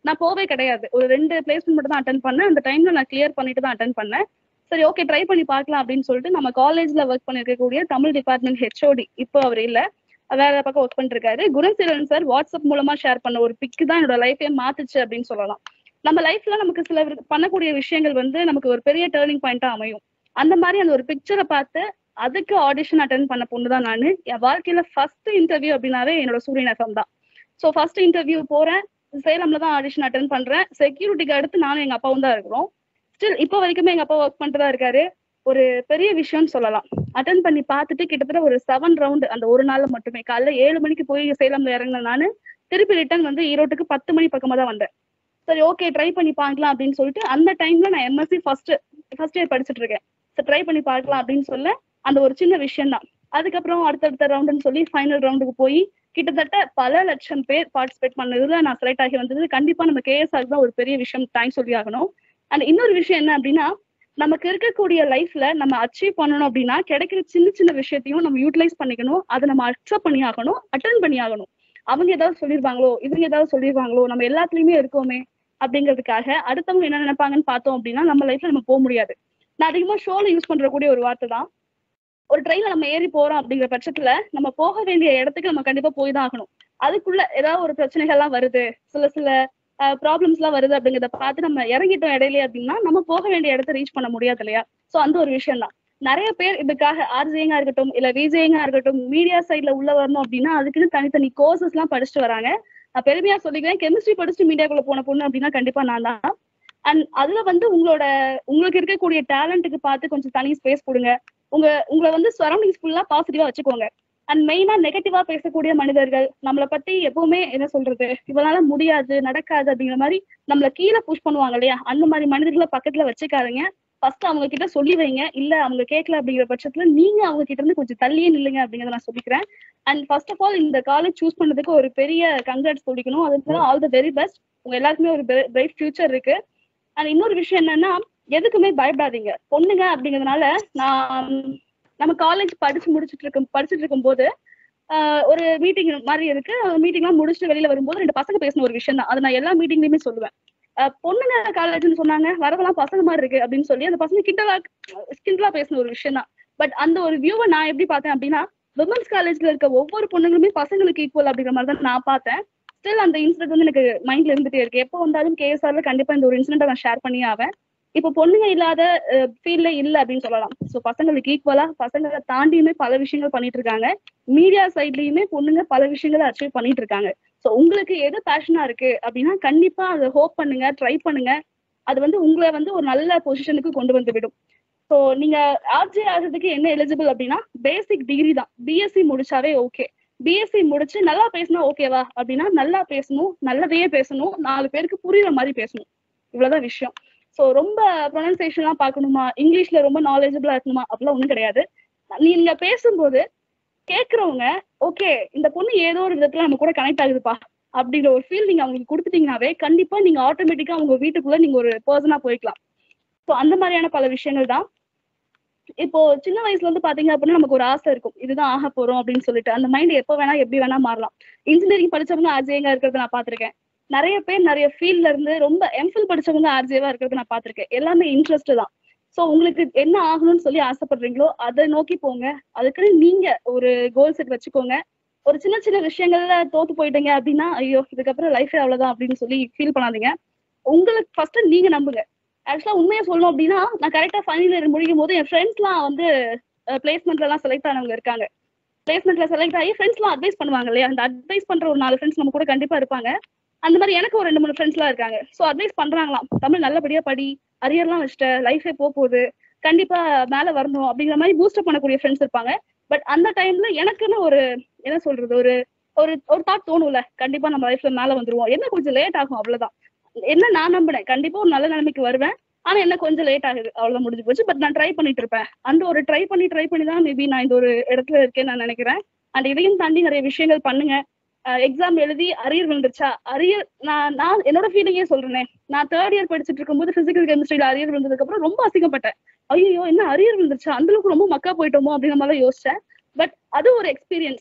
நான் போவே கிடையாது ஒரு ரெண்டு பிளேஸ்மெண்ட் மட்டும் தான் அட்டன் பண்ணேன் அந்த டைம்ல நான் கிளியர் பண்ணிட்டு தான் அட்டன் பண்ணேன் சரி ஓகே ட்ரை பண்ணி பார்க்கலாம் அப்படின்னு சொல்லிட்டு நம்ம காலேஜ்ல ஒர்க் பண்ணிருக்கக்கூடிய தமிழ் டிபார்ட்மெண்ட் ஹெச்ஓடி இப்போ அவர் இல்ல வேற பக்கம் ஒர்க் பண்ணிட்டு இருக்காரு குணசீலன் சார் வாட்ஸ்அப் மூலமா ஷேர் பண்ண ஒரு பிக் தான் என்னோட லைஃபே மாத்துச்சு அப்படின்னு சொல்லலாம் நம்ம லைஃப்ல நமக்கு சில வி- பண்ணக்கூடிய விஷயங்கள் வந்து நமக்கு ஒரு பெரிய டேர்னிங் பாயிண்டா அமையும் அந்த மாதிரி அந்த ஒரு பிக்சரை பார்த்து அதுக்கு ஆடிஷன் அட்டன் பண்ண பொண்ணு தான் நான் என் வாழ்க்கையில ஃபர்ஸ்ட் இன்டர்வியூ அப்படின்னாவே என்னோட சூரியன் எஃப்எம் தான் ஸோ ஃபர்ஸ்ட் இன்டர்வியூ போறேன் சேலம்ல தான் ஆடிஷன் அட்டன் பண்றேன் செக்யூரிட்டிக்கு அடுத்து நானும் எங்க அப்பாவும் தான் இருக்கிறோம் ஸ்டில் இப்போ வரைக்குமே எங்க அப்பா ஒர்க் பண்ணிட்டு தான் இருக்காரு ஒரு பெரிய விஷயம்னு சொல்லலாம் அட்டன் பண்ணி பார்த்துட்டு கிட்டத்தட்ட ஒரு செவன் ரவுண்டு அந்த ஒரு நாள்ல மட்டுமே காலைல ஏழு மணிக்கு போய் சேலம்ல இறங்கின நானு திருப்பி ரிட்டர்ன் வந்து ஈரோட்டுக்கு பத்து மணி பக்கமா தான் வந்தேன் சரி ஓகே ட்ரை பண்ணி பார்க்கலாம் அப்படின்னு சொல்லிட்டு அந்த டைம்ல நான் எம்எஸ்சி ஃபர்ஸ்ட் ஃபர்ஸ்ட் இயர் படிச்சுட்டு இருக்கேன் சரி ட்ரை பண்ணி பார்க்கலாம் அப்படின்னு சொல்ல அந்த ஒரு சின்ன விஷயம் தான் அதுக்கப்புறம் அடுத்தடுத்த ரவுண்டுன்னு சொல்லி ஃபைனல் ரவுண்டுக்கு போய் கிட்டத்தட்ட பல லட்சம் பேர் பார்ட்டிசிபேட் பண்ணதுல நான் செலக்ட் ஆகி வந்தது கண்டிப்பா நம்ம கேஎஸ்ஆர் தான் ஒரு பெரிய விஷயம் தேங்க்ஸ் சொல்லி ஆகணும் அண்ட் இன்னொரு விஷயம் என்ன அப்படின்னா நமக்கு இருக்கக்கூடிய லைஃப்ல நம்ம அச்சீவ் பண்ணணும் அப்படின்னா கிடைக்கிற சின்ன சின்ன விஷயத்தையும் நம்ம யூட்டிலைஸ் பண்ணிக்கணும் அதை நம்ம அக்செப்ட் பண்ணி ஆகணும் அட்டன் பண்ணி ஆகணும் அவங்க ஏதாவது சொல்லிருவாங்களோ இவங்க ஏதாவது சொல்லிருவாங்களோ நம்ம எல்லாத்துலயுமே இருக்கோமே அப்படிங்கிறதுக்காக அடுத்தவங்க என்ன நினைப்பாங்கன்னு பார்த்தோம் அப்படின்னா நம்ம லைஃப்ல நம்ம போக முடியாது நான் அதிகமா ஷோல யூஸ் பண்ற கூடிய ஒரு வார்த்தை தான் ஒரு ட்ரெயின்ல நம்ம ஏறி போறோம் அப்படிங்கிற பட்சத்துல நம்ம போக வேண்டிய இடத்துக்கு நம்ம கண்டிப்பா போய் தான் ஆகணும் அதுக்குள்ள ஏதாவது ஒரு பிரச்சனைகள்லாம் வருது சில சில ப்ராப்ளம்ஸ் எல்லாம் வருது அப்படிங்கிறத பார்த்து நம்ம இறங்கிட்டோம் இடையிலே அப்படின்னா நம்ம போக வேண்டிய இடத்த ரீச் பண்ண முடியாது இல்லையா சோ அந்த ஒரு விஷயம் தான் நிறைய பேர் இதுக்காக ஆர்ஜிங்க இருக்கட்டும் இல்ல விஜயங்க இருக்கட்டும் மீடியா சைட்ல உள்ள வரணும் அப்படின்னா அதுக்குன்னு தனித்தனி கோர்சஸ் எல்லாம் படிச்சுட்டு வராங்க நான் பெருமையா சொல்லிக்கிறேன் கெமிஸ்ட்ரி படிச்சுட்டு மீடியாக்குள்ள போன பொண்ணு அப்படின்னா கண்டிப்பா நான் தான் அண்ட் அதுல வந்து உங்களோட உங்களுக்கு இருக்கக்கூடிய டேலண்ட்டுக்கு பார்த்து கொஞ்சம் தனி ஸ்பேஸ் கொடுங்க உங்க உங்களை வந்து சரௌண்டிங்ஸ் ஃபுல்லா பாசிட்டிவா வச்சுக்கோங்க அண்ட் மெயினா நெகட்டிவா பேசக்கூடிய மனிதர்கள் நம்மளை பத்தி எப்பவுமே என்ன சொல்றது இவனால முடியாது நடக்காது அப்படிங்கிற மாதிரி நம்மள கீழே புஷ் பண்ணுவாங்க இல்லையா அந்த மாதிரி மனிதர்களை பக்கத்துல வச்சுக்காதீங்க ஃபர்ஸ்ட் அவங்க கிட்ட சொல்லி வைங்க இல்ல அவங்க கேட்கல அப்படிங்கிற பட்சத்துல நீங்க அவங்க கிட்ட இருந்து கொஞ்சம் தள்ளியே நில்லுங்க அப்படிங்கறத நான் சொல்லிக்கிறேன் அண்ட் ஃபர்ஸ்ட் ஆஃப் ஆல் இந்த காலேஜ் சூஸ் பண்ணதுக்கு ஒரு பெரிய கங்க்ராட்ஸ் சொல்லிக்கணும் அதுக்கு ஆல் த வெரி பெஸ்ட் உங்க எல்லாருக்குமே ஒரு பிரைட் ஃபியூச்சர் இருக்கு அண்ட் இன்னொரு விஷயம் என்னன்னா எதுக்குமே பயப்படாதீங்க பொண்ணுங்க அப்படிங்கறதுனால நான் நம்ம காலேஜ் படிச்சு முடிச்சிட்டு இருக்கும் படிச்சுட்டு இருக்கும்போது ஆஹ் ஒரு மீட்டிங் மாதிரி இருக்கு மீட்டிங்லாம் முடிச்சுட்டு வெளியில வரும்போது ரெண்டு பசங்க பேசின ஒரு விஷயம் தான் அதை நான் எல்லா மீட்டிங்லயுமே சொல்லுவேன் ஆஹ் பொண்ணுங்க காலேஜ்னு சொன்னாங்க வரதெல்லாம் பசங்க மாதிரி இருக்கு அப்படின்னு சொல்லி அந்த பசங்க கிண்டலா கிண்டலா பேசின ஒரு விஷயம் தான் பட் அந்த ஒரு வியூவை நான் எப்படி பார்த்தேன் அப்படின்னா விமன்ஸ் காலேஜ்ல இருக்க ஒவ்வொரு பொண்ணுங்களுமே பசங்களுக்கு ஈக்குவல் அப்படிங்கிற மாதிரி தான் நான் பார்த்தேன் ஸ்டில் அந்த இன்சிடென்ட் வந்து எனக்கு மைண்ட்ல இருந்துட்டே இருக்கு எப்போ வந்தாலும் கேஎஸ்ஆர்ல கண்டிப்பா இந்த ஒரு இன்சிடென்ட் நான் ஷேர் பண்ணி ஆவேன் இப்போ பொண்ணுங்க இல்லாத ஃபீல்ட்ல இல்ல அப்படின்னு சொல்லலாம் ஸோ பசங்களுக்கு ஈக்குவலா பசங்களை தாண்டியுமே பல விஷயங்கள் பண்ணிட்டு இருக்காங்க மீடியா சைட்லயுமே பொண்ணுங்க பல விஷயங்களை அச்சீவ் பண்ணிட்டு இருக்காங்க ஸோ உங்களுக்கு எது பேஷனா இருக்கு அப்படின்னா கண்டிப்பா அதை ஹோப் பண்ணுங்க ட்ரை பண்ணுங்க அது வந்து உங்களை வந்து ஒரு நல்ல பொசிஷனுக்கு கொண்டு வந்து விடும் ஸோ நீங்க ஆர்ஜே ஆகிறதுக்கு என்ன எலிஜிபிள் அப்படின்னா பேசிக் டிகிரி தான் பிஎஸ்சி முடிச்சாவே ஓகே பிஎஸ்சி முடிச்சு நல்லா பேசினா ஓகேவா அப்படின்னா நல்லா பேசணும் நல்லதையே பேசணும் நாலு பேருக்கு புரியுற மாதிரி பேசணும் இவ்வளவுதான் விஷயம் ஸோ ரொம்ப ப்ரொனன்சியேஷன்லாம் பார்க்கணுமா இங்கிலீஷ்ல ரொம்ப நாலேஜபிளா இருக்கணுமா அப்படிலாம் ஒன்றும் கிடையாது நீங்க பேசும்போது கேட்கறவங்க ஓகே இந்த பொண்ணு ஏதோ ஒரு விதத்துல நம்ம கூட கனெக்ட் ஆகுதுப்பா அப்படிங்கிற ஒரு ஃபீல் நீங்க அவங்களுக்கு கொடுத்துட்டீங்கனாவே கண்டிப்பா நீங்க ஆட்டோமேட்டிக்கா உங்க வீட்டுக்குள்ள நீங்க ஒரு பர்சனா போய்க்கலாம் ஸோ அந்த மாதிரியான பல விஷயங்கள் தான் இப்போ சின்ன வயசுல இருந்து பாத்தீங்க அப்படின்னா நமக்கு ஒரு ஆசை இருக்கும் இதுதான் ஆக போறோம் அப்படின்னு சொல்லிட்டு அந்த மைண்ட் எப்போ வேணா எப்படி வேணா மாறலாம் இன்ஜினியரிங் படிச்சவங்க ஆர்ஜேங்க இருக்கிறத நான் பாத்திருக்கேன் நிறைய பேர் நிறைய ஃபீல்ட்ல இருந்து ரொம்ப எம்ஃபில் படிச்சவங்க ஆர்ஜேவா இருக்கிறத நான் பாத்திருக்கேன் எல்லாமே இன்ட்ரெஸ்ட் தான் சோ உங்களுக்கு என்ன ஆகணும்னு சொல்லி ஆசைப்படுறீங்களோ அதை நோக்கி போங்க அதுக்குன்னு நீங்க ஒரு கோல் செட் வச்சுக்கோங்க ஒரு சின்ன சின்ன விஷயங்கள்ல தோத்து போயிட்டீங்க அப்படின்னா ஐயோ இதுக்கப்புறம் லைஃபே அவ்வளவுதான் அப்படின்னு சொல்லி ஃபீல் பண்ணாதீங்க உங்களுக்கு ஃபர்ஸ்ட் நீங்க நம்புங்க ஆக்சுவலா உண்மையா சொல்லணும் அப்படின்னா நான் கரெக்டா ஃபைனல் இயர் முடிக்கும் போது என் ஃப்ரெண்ட்ஸ்லாம் வந்து பிளேஸ்மெண்ட்ல எல்லாம் செலக்ட் ஆனவங்க இருக்காங்க பிளேஸ்மெண்ட்ல செலக்ட் ஆகி ஃப்ரெண்ட்ஸ்லாம் அட்வைஸ் பண்ணுவாங்க இல்லையா அந்த அட்வைஸ் பண்ற ஒரு நாலு ஃப்ரெண்ட்ஸ் நம்ம கூட கண்டிப்பா இருப்பாங்க அந்த மாதிரி எனக்கு ஒரு ரெண்டு மூணு ஃப்ரெண்ட்ஸ்லாம் இருக்காங்க ஸோ அட்வைஸ் பண்றாங்களாம் தமிழ் நல்லபடியா படி அரியர்லாம் வச்சுட்ட லைஃபே போக போகுது கண்டிப்பா மேல வரணும் அப்படிங்கிற மாதிரி பூஸ்டப் பண்ணக்கூடிய ஃப்ரெண்ட்ஸ் இருப்பாங்க பட் அந்த டைம்ல எனக்குன்னு ஒரு என்ன சொல்றது ஒரு ஒரு ஒரு தாட் தோணும்ல கண்டிப்பா நம்ம லைஃப்ல மேல வந்துருவோம் என்ன கொஞ்சம் லேட் ஆகும் அவ்வளவுதான் என்ன நான் நம்பினேன் கண்டிப்பா ஒரு நல்ல நிலைமைக்கு வருவேன் ஆனா என்ன கொஞ்சம் லேட் ஆகுது அவ்வளவுதான் முடிஞ்சு போச்சு பட் நான் ட்ரை பண்ணிட்டு இருப்பேன் அந்த ஒரு ட்ரை பண்ணி ட்ரை பண்ணி தான் மேபி நான் இந்த ஒரு இடத்துல இருக்கேன்னு நான் நினைக்கிறேன் அண்ட் இதையும் தாண்டி நிறைய விஷயங்கள் பண்ணுங்க எக்ஸாம் எழுதி அரியர் விழுந்துருச்சா அரியர் நான் நான் என்னோட ஃபீலிங்கே சொல்றேனே நான் தேர்ட் இயர் படிச்சுட்டு இருக்கும்போது பிசிக்கல் கெமிஸ்ட்ரியில அரியர் விழுந்ததுக்கு அப்புறம் ரொம்ப அசிங்கப்பட்டேன் ஐயோ என்ன அரியர் விழுந்துருச்சா அந்த அளவுக்கு ரொம்ப மக்கா போயிட்டோமோ அப்படிங்கிற மாதிரி யோசிச்சேன் பட் அது ஒரு எக்ஸ்பீரியன்ஸ்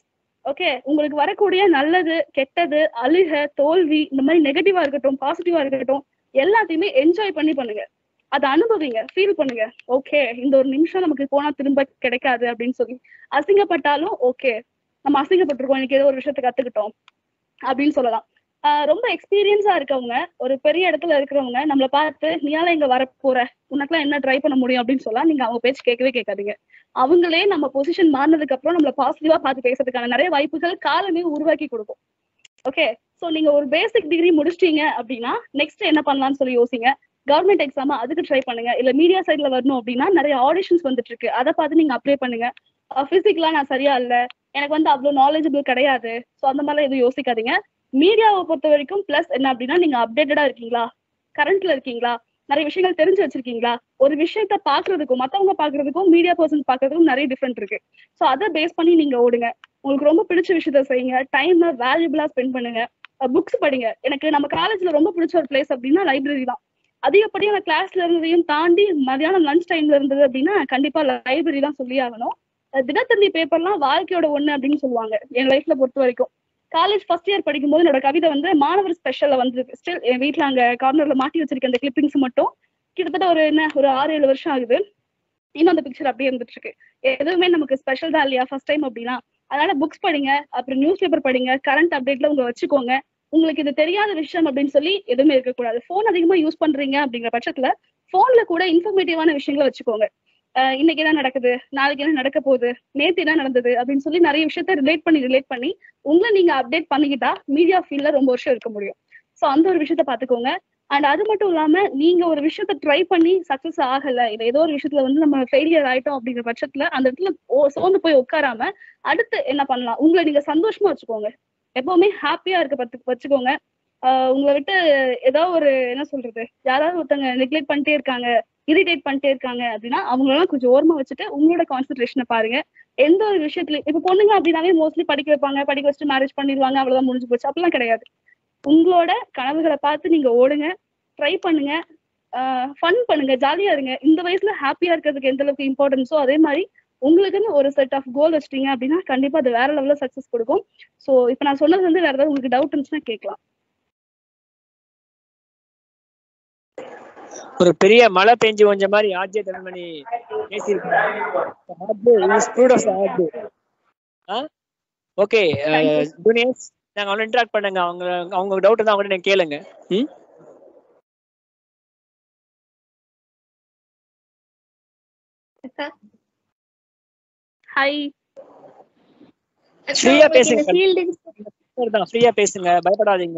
ஓகே உங்களுக்கு வரக்கூடிய நல்லது கெட்டது அழுக தோல்வி இந்த மாதிரி நெகட்டிவா இருக்கட்டும் பாசிட்டிவா இருக்கட்டும் எல்லாத்தையுமே என்ஜாய் பண்ணி பண்ணுங்க அதை அனுபவிங்க ஃபீல் பண்ணுங்க ஓகே இந்த ஒரு நிமிஷம் நமக்கு போனா திரும்ப கிடைக்காது அப்படின்னு சொல்லி அசிங்கப்பட்டாலும் ஓகே நம்ம அசிங்கப்பட்டிருக்கோம் இன்னைக்கு ஏதோ ஒரு விஷயத்த கத்துக்கிட்டோம் அப்படின்னு சொல்லலாம் ஆஹ் ரொம்ப எக்ஸ்பீரியன்ஸா இருக்கவங்க ஒரு பெரிய இடத்துல இருக்கிறவங்க நம்மள பார்த்து நீயால இங்க வர போற உனக்குலாம் என்ன ட்ரை பண்ண முடியும் அப்படின்னு சொல்லலாம் நீங்க அவங்க பேச்சு கேட்கவே கேட்காதீங்க அவங்களே நம்ம பொசிஷன் மாறினதுக்கு அப்புறம் நம்மள பாசிட்டிவா பார்த்து பேசுறதுக்கான நிறைய வாய்ப்புகள் காலமே உருவாக்கி கொடுக்கும் ஓகே சோ நீங்க ஒரு பேசிக் டிகிரி முடிச்சிட்டீங்க அப்படின்னா நெக்ஸ்ட் என்ன பண்ணலாம்னு சொல்லி யோசிங்க கவர்மெண்ட் எக்ஸாம் அதுக்கு ட்ரை பண்ணுங்க இல்ல மீடியா சைட்ல வரணும் அப்படின்னா நிறைய ஆடிஷன்ஸ் வந்துட்டு இருக்கு அதை பார்த்து நீங்க அப்ளை பண்ணுங்க பிசிக்லாம் நான் சரியா இல்ல எனக்கு வந்து அவ்வளவு நாலேஜபிள் கிடையாது ஸோ அந்த மாதிரிலாம் எதுவும் யோசிக்காதீங்க மீடியாவை பொறுத்த வரைக்கும் பிளஸ் என்ன அப்படின்னா நீங்க அப்டேட்டடா இருக்கீங்களா கரண்ட்ல இருக்கீங்களா நிறைய விஷயங்கள் தெரிஞ்சு வச்சிருக்கீங்களா ஒரு விஷயத்த பாக்குறதுக்கும் மத்தவங்க பாக்குறதுக்கும் மீடியா பர்சன் பாக்குறதுக்கும் நிறைய டிஃப்ரெண்ட் இருக்கு ஸோ அதை பேஸ் பண்ணி நீங்க ஓடுங்க உங்களுக்கு ரொம்ப பிடிச்ச விஷயத்த செய்யுங்க டைம் வேல்யூபிளா ஸ்பெண்ட் பண்ணுங்க புக்ஸ் படிங்க எனக்கு நம்ம காலேஜ்ல ரொம்ப பிடிச்ச ஒரு பிளேஸ் அப்படின்னா லைப்ரரி தான் அதிகப்படியான கிளாஸ்ல இருந்ததையும் தாண்டி மதியானம் லஞ்ச் டைம்ல இருந்தது அப்படின்னா கண்டிப்பா லைப்ரரி தான் சொல்லி ஆகணும் அஹ் தினத்தந்தி பேப்பர்லாம் வாழ்க்கையோட ஒண்ணு அப்படின்னு சொல்லுவாங்க என் லைஃப்ல பொறுத்த வரைக்கும் காலேஜ் ஃபர்ஸ்ட் இயர் படிக்கும்போது என்னோட கவிதை வந்து மாணவர் ஸ்பெஷல்ல வந்து ஸ்டில் என் வீட்ல அங்க கார்னர்ல மாட்டி வச்சிருக்க அந்த கிளிப்பிங்ஸ் மட்டும் கிட்டத்தட்ட ஒரு என்ன ஒரு ஆறு ஏழு வருஷம் ஆகுது இன்னும் அந்த பிக்சர் அப்படியே இருந்துட்டு இருக்கு எதுவுமே நமக்கு ஸ்பெஷல் தான் இல்லையா ஃபர்ஸ்ட் டைம் அப்படின்னா அதனால புக்ஸ் படிங்க அப்புறம் நியூஸ் பேப்பர் படிங்க கரண்ட் அப்டேட்ல உங்க வச்சுக்கோங்க உங்களுக்கு இது தெரியாத விஷயம் அப்படின்னு சொல்லி எதுவுமே இருக்கக்கூடாது ஃபோன் அதிகமா யூஸ் பண்றீங்க அப்படிங்கிற பட்சத்துல போன்ல கூட இன்ஃபர்மேட்டிவான விஷயங்களை வச்சுக்கோங்க அஹ் இன்னைக்கு என்ன நடக்குது நாளைக்கு என்ன நடக்க போகுது நேத்து என்ன நடந்தது அப்படின்னு சொல்லி நிறைய விஷயத்த ரிலேட் பண்ணி ரிலேட் பண்ணி உங்களை நீங்க அப்டேட் பண்ணிக்கிட்டா மீடியா ஃபீல்ட்ல ரொம்ப வருஷம் இருக்க முடியும் சோ அந்த ஒரு விஷயத்த பாத்துக்கோங்க அண்ட் அது மட்டும் இல்லாம நீங்க ஒரு விஷயத்த ட்ரை பண்ணி சக்சஸ் ஆகல இல்ல ஏதோ ஒரு விஷயத்துல வந்து நம்ம ஃபெயிலியர் ஆயிட்டோம் அப்படிங்கிற பட்சத்துல அந்த இடத்துல ஓ- சோர்ந்து போய் உட்காராம அடுத்து என்ன பண்ணலாம் உங்களை நீங்க சந்தோஷமா வச்சுக்கோங்க எப்பவுமே ஹாப்பியா இருக்க பத்து வச்சுக்கோங்க ஆஹ் உங்களை விட்டு ஏதோ ஒரு என்ன சொல்றது யாராவது ஒருத்தங்க நெக்லெக்ட் பண்ணிட்டே இருக்காங்க இரிட்டேட் பண்ணிட்டே இருக்காங்க அப்படின்னா அவங்களெல்லாம் கொஞ்சம் ஓரமா வச்சுட்டு உங்களோட கான்சென்ட்ரேஷனை பாருங்க எந்த ஒரு விஷயத்துல இப்ப பொண்ணுங்க அப்படின்னாவே மோஸ்ட்லி படிக்க வைப்பாங்க படிக்க வச்சுட்டு மேரேஜ் பண்ணிடுவாங்க அவ்வளவுதான் முடிஞ்சு போச்சு அப்படிலாம் கிடையாது உங்களோட கனவுகளை பார்த்து நீங்க ஓடுங்க ட்ரை பண்ணுங்க ஃபன் பண்ணுங்க ஜாலியா இருங்க இந்த வயசுல ஹாப்பியா இருக்கிறதுக்கு எந்த அளவுக்கு இம்பார்ட்டன்ஸோ அதே மாதிரி உங்களுக்குன்னு ஒரு செட் ஆஃப் கோல் வச்சிட்டீங்க அப்படின்னா கண்டிப்பா அது வேற லெவல்ல சக்சஸ் கொடுக்கும் சோ இப்ப நான் சொன்னது வந்து வேற ஏதாவது உங்களுக்கு டவுட் இருந்துச்சுன்னா கேட்கலாம் ஒரு பெரிய மழை பெஞ்சு கொஞ்ச மாதிரி ஆர்ஜே தன்மணி பேசியிருக்காங்க ஓகே ஜூனியர்ஸ் நாங்க அவங்கள இன்டராக்ட் பண்ணுங்க அவங்க அவங்க டவுட் தான் அவங்க நீங்க கேளுங்க ம் ஹாய் ஃப்ரீயா பேசுங்க தான் ஃப்ரீயா பேசுங்க பயப்படாதீங்க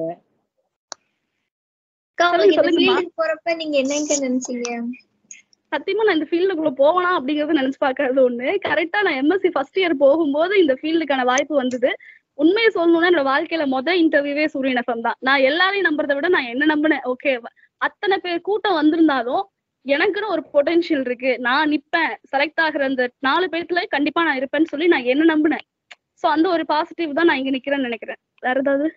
சொல்லுங்க, சொல்லுங்கம்மா. போறப்ப நீங்க என்னங்க நினைச்சீங்க சத்தியமா நான் இந்த ஃபீல்டுக்குள்ள போகலாம் அப்படிங்கறத நினைச்சு பாக்குறது ஒண்ணு கரெக்டா நான் எம்எஸ்சி ஃபர்ஸ்ட் இயர் போகும்போது இந்த ஃபீல்டுக்கான வாய்ப்பு வந்தது உண்மையை சொல்லணும்னா என்னோட வாழ்க்கையில முத இன்டர்வியூவே சூரியன் எஃப்எம் தான் நான் எல்லாரையும் நம்புறதை விட நான் என்ன நம்பினேன் ஓகே அத்தனை பேர் கூட்டம் வந்திருந்தாலும் எனக்குன்னு ஒரு பொட்டன்ஷியல் இருக்கு நான் நிப்பேன் செலக்ட் ஆகுற அந்த நாலு பேர்த்துல கண்டிப்பா நான் இருப்பேன்னு சொல்லி நான் என்ன நம்பினேன் சோ அந்த ஒரு பாசிட்டிவ் தான் நான் இங்க நிக்கிறேன்னு நினைக்கிறேன் வேற ஏதாவது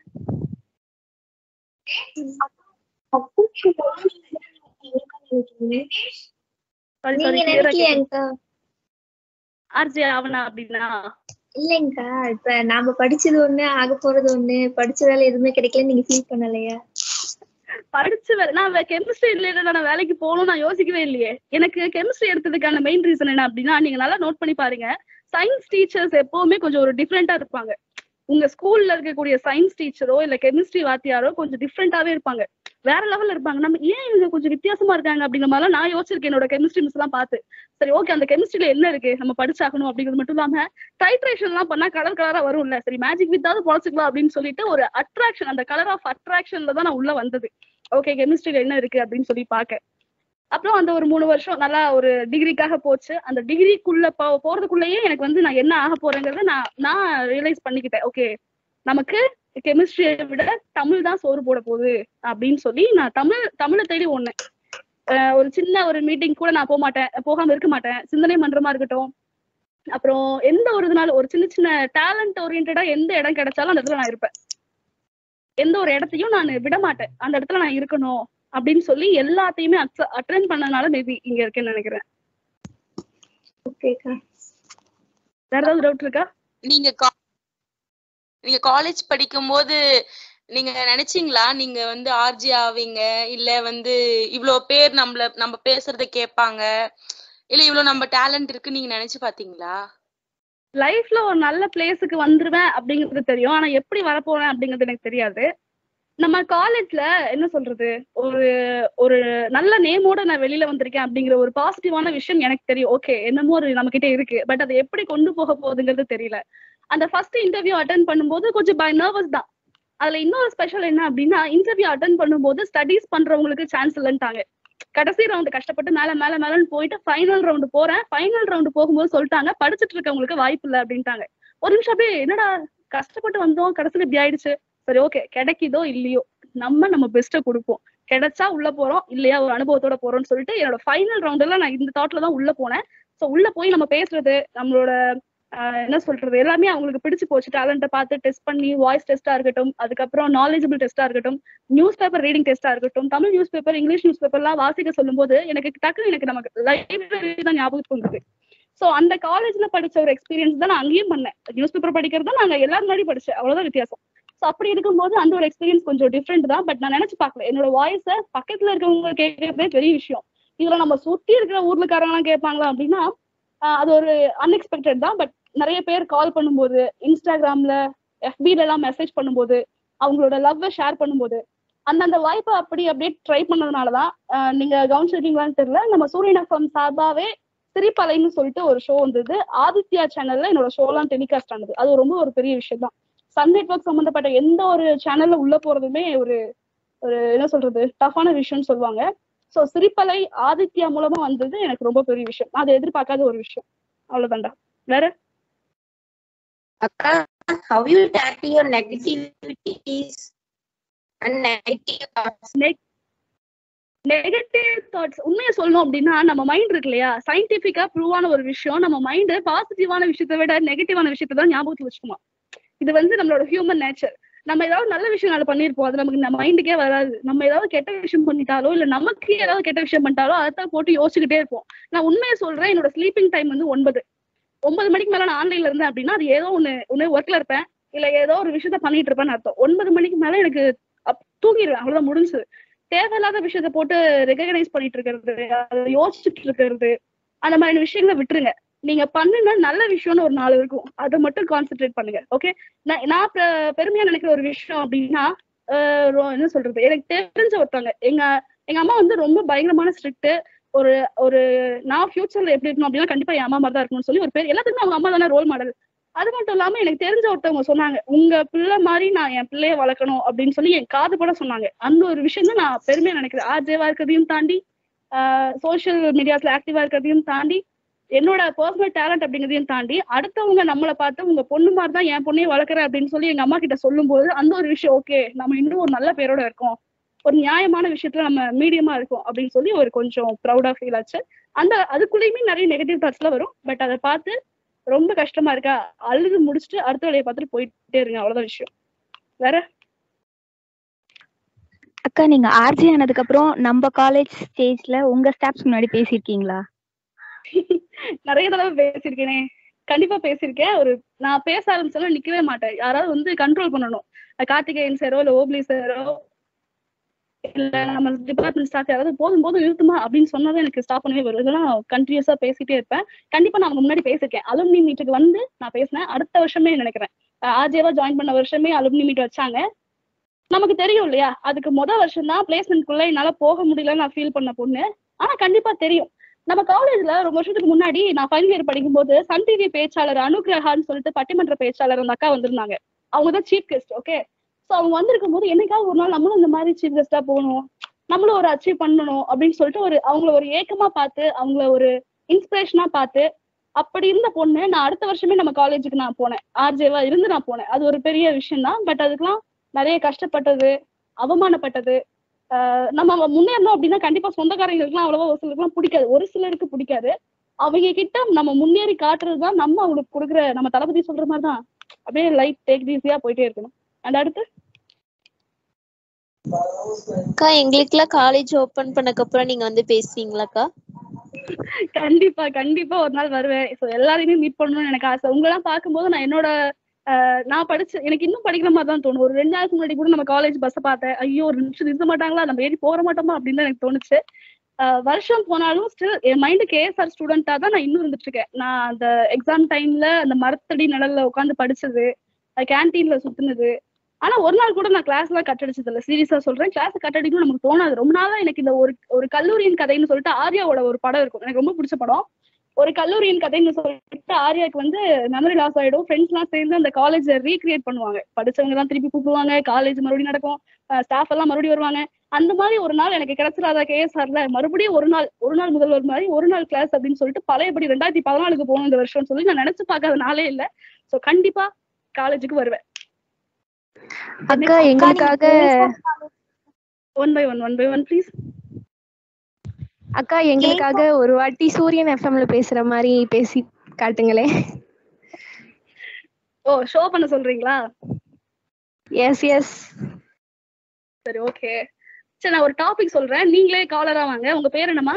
சாரி சாரி நீங்க கிளியரா நினைக்கலையாங்கக்கா ஆர்ஜே ஆவனா அப்படின்னா இல்லைங்கக்கா இப்ப நாம படிச்சது ஒண்ணு ஆக போறது ஒண்ணு படிச்ச வேலை எதுவுமே கிடைக்கல நீங்க ஃபீல் பண்ணலையா படிச்சு வே- நான் கெமிஸ்ட்ரி ரிலேட்டட் நான் வேலைக்கு போகணும்னு நான் யோசிக்கவே இல்லையே எனக்கு கெமிஸ்ட்ரி எடுத்ததுக்கான மெயின் ரீசன் என்ன அப்படின்னா நீங்க நல்லா நோட் பண்ணி பாருங்க சயின்ஸ் டீச்சர்ஸ் எப்பவுமே கொஞ்சம் ஒரு டிஃப்ரெண்டா இருப்பாங்க உங்க ஸ்கூல்ல இருக்கக்கூடிய சயின்ஸ் டீச்சரோ இல்ல கெமிஸ்ட்ரி வாத்தியாரோ கொஞ்சம் டிஃப்ரெண்டாவே இருப்பாங்க வேற லெவல்ல இருப்பாங்க நம்ம ஏன் இவங்க கொஞ்சம் வித்தியாசமா இருக்காங்க அப்படிங்கிற மாதிரிலாம் நான் யோசிச்சிருக்கேன் என்னோட கெமிஸ்ட்ரி மிஸ் எல்லாம் பார்த்து சரி ஓகே அந்த கெமிஸ்ட்ரியில என்ன இருக்கு நம்ம படிச்சாகணும் அப்படிங்கிறது மட்டும் இல்லாம டைட்ரேஷன் எல்லாம் பண்ணா கலர் கலரா வரும்ல சரி மேஜிக் வித்தாவது பொழைச்சிக்கலாம் அப்படின்னு சொல்லிட்டு ஒரு அட்ராக்ஷன் அந்த கலர் ஆஃப் அட்ராக்ஷன்ல தான் நான் உள்ள வந்தது ஓகே கெமிஸ்ட்ரியில என்ன இருக்கு அப்படின்னு சொல்லி பார்க்க அப்புறம் அந்த ஒரு மூணு வருஷம் நல்லா ஒரு டிகிரிக்காக போச்சு அந்த டிகிரிக்குள்ள போறதுக்குள்ளேயே எனக்கு வந்து நான் என்ன ஆக போறேங்கிறத நான் நான் ரியலைஸ் பண்ணிக்கிட்டேன் ஓகே நமக்கு கெமிஸ்ட்ரியை விட தமிழ் தான் சோறு போட போகுது அப்படின்னு சொல்லி நான் தமிழ் தமிழை தேடி ஒண்ணு ஒரு சின்ன ஒரு மீட்டிங் கூட நான் போக மாட்டேன் போகாம இருக்க மாட்டேன் சிந்தனை மன்றமா இருக்கட்டும் அப்புறம் எந்த ஒரு இதனால ஒரு சின்ன சின்ன டேலண்ட் ஓரியன்டா எந்த இடம் கிடைச்சாலும் அந்த இடத்துல நான் இருப்பேன் எந்த ஒரு இடத்தையும் நான் விட மாட்டேன் அந்த இடத்துல நான் இருக்கணும் அப்படின்னு சொல்லி எல்லாத்தையுமே அட்டன் பண்ணனால மேபி இங்க இருக்கேன்னு நினைக்கிறேன் ஓகேக்கா வேற ஏதாவது டவுட் இருக்கா நீங்க நீங்க காலேஜ் படிக்கும்போது நீங்க நினைச்சீங்களா நீங்க வந்து ஆர்ஜி ஆவீங்க இல்ல வந்து இவ்ளோ பேர் நம்மள நம்ம பேசுறத கேட்பாங்க இல்ல இவ்ளோ நம்ம டேலண்ட் இருக்கு நீங்க நினைச்சு பாத்தீங்களா லைஃப்ல ஒரு நல்ல பிளேஸுக்கு வந்துருவேன் அப்படிங்கிறது தெரியும் ஆனா எப்படி வரப்போறேன் அப்படிங்கிறது எனக்கு தெரியாது நம்ம காலேஜ்ல என்ன சொல்றது ஒரு ஒரு நல்ல நேமோட நான் வெளியில வந்திருக்கேன் அப்படிங்கிற ஒரு பாசிட்டிவான விஷயம் எனக்கு தெரியும் ஓகே என்னமோ ஒரு நம்ம கிட்ட இருக்கு பட் அதை எப்படி கொண்டு போக போகுதுங்கிறது தெரியல அந்த ஃபர்ஸ்ட் இன்டர்வியூ அட்டன் பண்ணும்போது கொஞ்சம் பை நர்வஸ் தான் அதுல இன்னொரு ஸ்பெஷல் என்ன அப்படின்னா இன்டர்வியூ அட்டன் பண்ணும்போது ஸ்டடீஸ் பண்றவங்களுக்கு சான்ஸ் இல்லைன்ட்டாங்க கடைசி ரவுண்டு கஷ்டப்பட்டு மேல மேல மேலன்னு போயிட்டு ஃபைனல் ரவுண்டு போறேன் ஃபைனல் ரவுண்டு போகும்போது சொல்லிட்டாங்க படிச்சுட்டு இருக்கவங்களுக்கு வாய்ப்பு இல்லை அப்படின்ட்டாங்க ஒரு நிமிஷம் அப்படியே என்னடா கஷ்டப்பட்டு வந்தோம் கடைசியில இப்படி ஆயிடுச்சு சரி ஓகே கிடைக்குதோ இல்லையோ நம்ம நம்ம பெஸ்ட்டை கொடுப்போம் கிடைச்சா உள்ள போறோம் இல்லையா ஒரு அனுபவத்தோட போறோம்னு சொல்லிட்டு என்னோட ஃபைனல் ரவுண்ட்ல நான் இந்த தாட்ல தான் உள்ள போனேன் ஸோ உள்ள போய் நம்ம பேசுறது நம்மளோட ஆஹ் என்ன சொல்றது எல்லாமே அவங்களுக்கு பிடிச்சு போச்சு டேலண்ட்டை பார்த்து டெஸ்ட் பண்ணி வாய்ஸ் டெஸ்டா இருக்கட்டும் அதுக்கப்புறம் நாலேஜபிள் டெஸ்டா இருக்கட்டும் நியூஸ் பேப்பர் ரீடிங் டெஸ்டா இருக்கட்டும் Tamil news paper English news பேப்பர்லாம் வாசிக்க சொல்லும்போது எனக்கு டக்குன்னு எனக்கு நமக்கு லைப்ரரி தான் ஞாபகத்துக்கு வந்தது ஸோ அந்த காலேஜ்ல படிச்ச ஒரு எக்ஸ்பீரியன்ஸ் தான் நான் அங்கேயும் பண்ணேன் நியூஸ் பேப்பர் படிக்கிறது நாங்க எல்லாரும் முன்னாடி படிச்சேன் அவ்வளவுதான் வித்தியாசம் ஸோ அப்படி இருக்கும்போது அந்த ஒரு எக்ஸ்பீரியன்ஸ் கொஞ்சம் டிஃப்ரெண்ட் தான் பட் நான் நினைச்சு பார்க்கல என்னோட வாய்ஸை பக்கத்துல இருக்கவங்க கேட்கறதே பெரிய விஷயம் இதுல நம்ம சுத்தி இருக்கிற ஊர்லக்காரங்களாம் கேட்பாங்களா அப்படின்னா ஆஹ் அது ஒரு அன்எக்ஸ்பெக்டட் தான் பட் நிறைய பேர் கால் பண்ணும்போது இன்ஸ்டாகிராம்ல எஃபில எல்லாம் மெசேஜ் பண்ணும்போது அவங்களோட லவ்வை ஷேர் பண்ணும்போது அந்தந்த வாய்ப்பை அப்படி அப்படியே ட்ரை பண்ணதுனாலதான் ஆஹ் நீங்க கவனிச்சிருக்கீங்களான்னு தெரியல நம்ம சூரியன் எஃப்எம் சார்பாவே சிரிப்பலைன்னு சொல்லிட்டு ஒரு ஷோ வந்தது ஆதித்யா சேனல்ல என்னோட ஷோலாம் டெலிகாஸ்ட் ஆனது அது ரொம்ப ஒரு பெரிய விஷயம் தான் சன் நெட்ஒர்க் சம்பந்தப்பட்ட எந்த ஒரு சேனல்ல உள்ள போறதுமே ஒரு ஒரு என்ன சொல்றது டஃப்பான விஷயம்னு சொல்லுவாங்க சோ சிரிப்பலை ஆதித்யா மூலமா வந்தது எனக்கு ரொம்ப பெரிய விஷயம் நான் அதை எதிர்பார்க்காத ஒரு விஷயம் அவ்வளவுதான்டா வேற Akka, how you tackle your negativities and negative thoughts? Negative thoughts உண்மையை சொல்லணும் அப்படின்னா நம்ம மைண்ட் இருக்கு இல்லையா சயின்டிபிக்கா ப்ரூவான ஒரு விஷயம் நம்ம மைண்ட் பாசிட்டிவான விஷயத்தை விட நெகட்டிவான விஷயத்தை தான் ஞாபகத்துல வச்சுக்குமா இது வந்து நம்மளோட ஹியூமன் நேச்சர் நம்ம ஏதாவது நல்ல விஷயம் நாளை பண்ணிருப்போம் அது நமக்கு நம்ம மைண்டுக்கே வராது நம்ம ஏதாவது கெட்ட விஷயம் பண்ணிட்டாலோ இல்ல நமக்கு ஏதாவது கெட்ட விஷயம் பண்ணிட்டாலோ அதான் போட்டு யோசிச்சுக்கிட்டே இருப்போம் நான் உண்மையை சொல்றேன் என்னோட ஸ்லீப்பிங் டைம் வந்து ஒன்பது ஒன்பது மணிக்கு மேல நான் ஆன்லைன்ல இருந்தேன் அப்படின்னா அது ஏதோ ஒண்ணு ஒண்ணு ஒர்க்ல இருப்பேன் இல்ல ஏதோ ஒரு விஷயத்த பண்ணிட்டு இருப்பேன்னு அர்த்தம் ஒன்பது மணிக்கு மேல எனக்கு அப்- தூங்கிடுவேன் அவ்வளவுதான் முடிஞ்சது தேவையில்லாத விஷயத்த போட்டு ரெகனைஸ் பண்ணிட்டு இருக்கிறது அதை யோசிச்சுட்டு இருக்கிறது அந்த மாதிரி விஷயங்களை விட்டுருங்க நீங்க பண்ணுங்க நல்ல விஷயம்னு ஒரு நாள் இருக்கும் அதை மட்டும் கான்சென்ட்ரேட் பண்ணுங்க ஓகே நான் நான் பெ- பெருமையா நினைக்கிற ஒரு விஷயம் அப்படின்னா ஆஹ் ரொ- என்ன சொல்றது எனக்கு தெரிஞ்ச ஒருத்தவங்க எங்க எங்க அம்மா வந்து ரொம்ப பயங்கரமான ஸ்ட்ரிக்ட் ஒரு ஒரு நான் ஃபியூச்சர்ல எப்படி இருக்கணும் அப்படின்னா கண்டிப்பா என் அம்மா மாதிரி தான் இருக்கணும்னு சொல்லி ஒரு பேர் எல்லாத்துக்குமே அவங்க அம்மா தானே ரோல் மாடல் அது மட்டும் இல்லாம எனக்கு தெரிஞ்ச ஒருத்தவங்க சொன்னாங்க உங்க பிள்ளை மாதிரி நான் என் பிள்ளைய வளர்க்கணும் அப்படின்னு சொல்லி என் காது கூட சொன்னாங்க அந்த ஒரு விஷயம் தான் நான் பெருமையா நினைக்கிறேன் ஆர்ஜேவா இருக்கிறதையும் தாண்டி சோஷியல் மீடியாஸ்ல ஆக்டிவா இருக்கிறதையும் தாண்டி என்னோட பர்சனல் டேலண்ட் அப்படிங்கிறதையும் தாண்டி அடுத்தவங்க நம்மளை பார்த்து உங்க பொண்ணு மாதிரி தான் என் பொண்ணையும் வளர்க்குறேன் அப்படின்னு சொல்லி எங்க அம்மா கிட்ட சொல்லும்போது அந்த ஒரு விஷயம் ஓகே நம்ம இன்னும் ஒரு நல்ல பேரோட இருக்கோம் ஒரு நியாயமான விஷயத்துல நம்ம மீடியமா இருக்கோம் அப்படின்னு சொல்லி ஒரு கொஞ்சம் ப்ரௌடா ஃபீல் ஆச்சு அந்த அதுக்குள்ளேயுமே நிறைய நெகட்டிவ் தாட்ஸ்லாம் வரும் பட் அதை பார்த்து ரொம்ப கஷ்டமா இருக்கா அழுது முடிச்சுட்டு அடுத்த வேலையை பார்த்துட்டு போயிட்டே இருங்க அவ்வளவுதான் விஷயம் வேற அக்கா நீங்க ஆர்ஜி ஆனதுக்கு அப்புறம் நம்ம காலேஜ் ஸ்டேஜ்ல உங்க ஸ்டாஃப்ஸ் முன்னாடி பேசியிருக்கீங்களா நிறைய தடவை பேசியிருக்கேனே கண்டிப்பா பேசியிருக்கேன் ஒரு நான் பேச ஆரம்பிச்சாலும் நிக்கவே மாட்டேன் யாராவது வந்து கண்ட்ரோல் பண்ணணும் கார்த்திகேயன் சாரோ இல்ல ஓப்ளி சாரோ இல்ல நம்ம டிபார்ட்மெண்ட் ஸ்டாஃப் யாராவது போதும் போதும் நிறுத்துமா அப்படின்னு சொன்னாதான் எனக்கு ஸ்டாப் பண்ணவே வரும் இதெல்லாம் கண்டினியூஸா பேசிட்டே இருப்பேன் கண்டிப்பா நான் அவங்க முன்னாடி பேசியிருக்கேன் அலுமினி மீட்டுக்கு வந்து நான் பேசினேன் அடுத்த வருஷமே நினைக்கிறேன் ஆர்ஜேவா ஜாயின் பண்ண வருஷமே அலுமினி மீட் வச்சாங்க நமக்கு தெரியும் இல்லையா அதுக்கு முத வருஷம் தான் பிளேஸ்மெண்ட்குள்ள என்னால போக முடியலன்னு நான் ஃபீல் பண்ண பொண்ணு ஆனா கண்டிப்பா தெரியும் நம்ம காலேஜ்ல ரொம்ப வருஷத்துக்கு முன்னாடி நான் ஃபைனல் இயர் படிக்கும்போது சன் டிவி பேச்சாளர் அனுகிரகான்னு சொல்லிட்டு பட்டிமன்ற பேச்சாளர் அந்த அக்கா வந்திருந்தாங்க அவங்க தான் சீஃப் கெஸ்ட் ஓகே ஸோ அவங்க வந்திருக்கும் போது என்னைக்காவது ஒரு நாள் நம்மளும் இந்த மாதிரி சீஃப் கெஸ்டா போகணும் நம்மளும் ஒரு அச்சீவ் பண்ணணும் அப்படின்னு சொல்லிட்டு ஒரு அவங்கள ஒரு ஏக்கமா பார்த்து அவங்கள ஒரு இன்ஸ்பிரேஷனா பார்த்து அப்படி இருந்த பொண்ணு நான் அடுத்த வருஷமே நம்ம காலேஜுக்கு நான் போனேன் ஆர்ஜேவா இருந்து நான் போனேன் அது ஒரு பெரிய விஷயம் தான் பட் அதுக்கெல்லாம் நிறைய கஷ்டப்பட்டது அவமானப்பட்டது ஆஹ் நம்ம முன்னேறணும் அப்படின்னா கண்டிப்பா சொந்தக்காரங்களுக்குலாம் அவ்வளவா ஒரு சிலருக்குலாம் பிடிக்காது ஒரு சிலருக்கு பிடிக்காது அவங்க கிட்ட நம்ம முன்னேறி காட்டுறதுதான் நம்ம அவங்களுக்கு கொடுக்குற நம்ம தளபதி சொல்ற மாதிரி தான் அப்படியே லைட் டேக் ஈஸியா போயிட்டே இருக்கணும் அந்த அடுத்து அக்கா எங்களுக்குலாம் காலேஜ் ஓபன் பண்ணக்கு அப்புறம் நீங்க வந்து பேசுவீங்களாக்கா கண்டிப்பா கண்டிப்பா ஒரு நாள் வருவேன் ஸோ எல்லாரையுமே மீட் பண்ணணும்னு எனக்கு ஆசை உங்களெல்லாம் பார்க்கும்போது நான் என்னோட ஆஹ் நான் படிச்சு எனக்கு இன்னும் படிக்கிற மாதிரி தான் தோணும் ஒரு ரெண்டு நாளுக்கு முன்னாடி கூட நம்ம காலேஜ் பஸ்ஸை பார்த்தேன் ஐயோ ஒரு நிமிஷம் நிறுத்த மாட்டாங்களா நம்ம ஏறி போற மாட்டோமா அப்படின்னு எனக்கு தோணுச்சு ஆஹ் வருஷம் போனாலும் ஸ்டில் என் மைண்டு கேஎஸ்ஆர் ஸ்டூடெண்டா தான் நான் இன்னும் இருந்துட்டு இருக்கேன் நான் அந்த எக்ஸாம் டைம்ல அந்த மரத்தடி நிழல்ல உட்காந்து படிச்சது கேன்டீன்ல சுத்துனது ஆனா ஒரு நாள் கூட நான் கிளாஸ் எல்லாம் கட் அடிச்சது இல்ல சீரியஸா சொல்றேன் கிளாஸ் கட் அடிக்கணும் நமக்கு தோணாது ரொம்ப நாளா எனக்கு இந்த ஒரு ஒரு கல்லூரியின் கதைன்னு சொல்லிட்டு ஆர்யாவோட ஒரு படம் இருக்கும் எனக்கு ரொம்ப பிடிச்ச படம் ஒரு கல்லூரியின் கதைன்னு சொல்லிட்டு ஆர்யாக்கு வந்து மெமரி லாஸ் ஆயிடும் ஃப்ரெண்ட்ஸ் எல்லாம் சேர்ந்து அந்த காலேஜ் ரீக்ரியேட் பண்ணுவாங்க படிச்சவங்க எல்லாம் திருப்பி கூப்பிடுவாங்க காலேஜ் மறுபடியும் நடக்கும் ஸ்டாஃப் எல்லாம் மறுபடியும் வருவாங்க அந்த மாதிரி ஒரு நாள் எனக்கு கிடைச்சிடாத கேஎஸ்ஆர்ல மறுபடியும் ஒரு நாள் ஒரு நாள் முதல்வர் மாதிரி ஒரு நாள் கிளாஸ் அப்படின்னு சொல்லிட்டு பழையபடி ரெண்டாயிரத்தி பதினாலுக்கு போகணும் இந்த வருஷம் சொல்லி நான் நினைச்சு பார்க்காத நாளே இல்ல சோ கண்டிப்பா காலேஜுக்கு வருவேன் அக்கா எங்களுக்காக one by one one by one please அக்கா எங்களுக்காக ஒரு வாட்டி சூரியன் எஃப்எம்ல பேசுற மாதிரி பேசி காட்டுங்களே ஓ ஷோ பண்ண சொல்றீங்களா எஸ் எஸ் சரி ஓகே சரி நான் ஒரு டாபிக் சொல்றேன் நீங்களே காலரா வாங்க உங்க பேர் என்னம்மா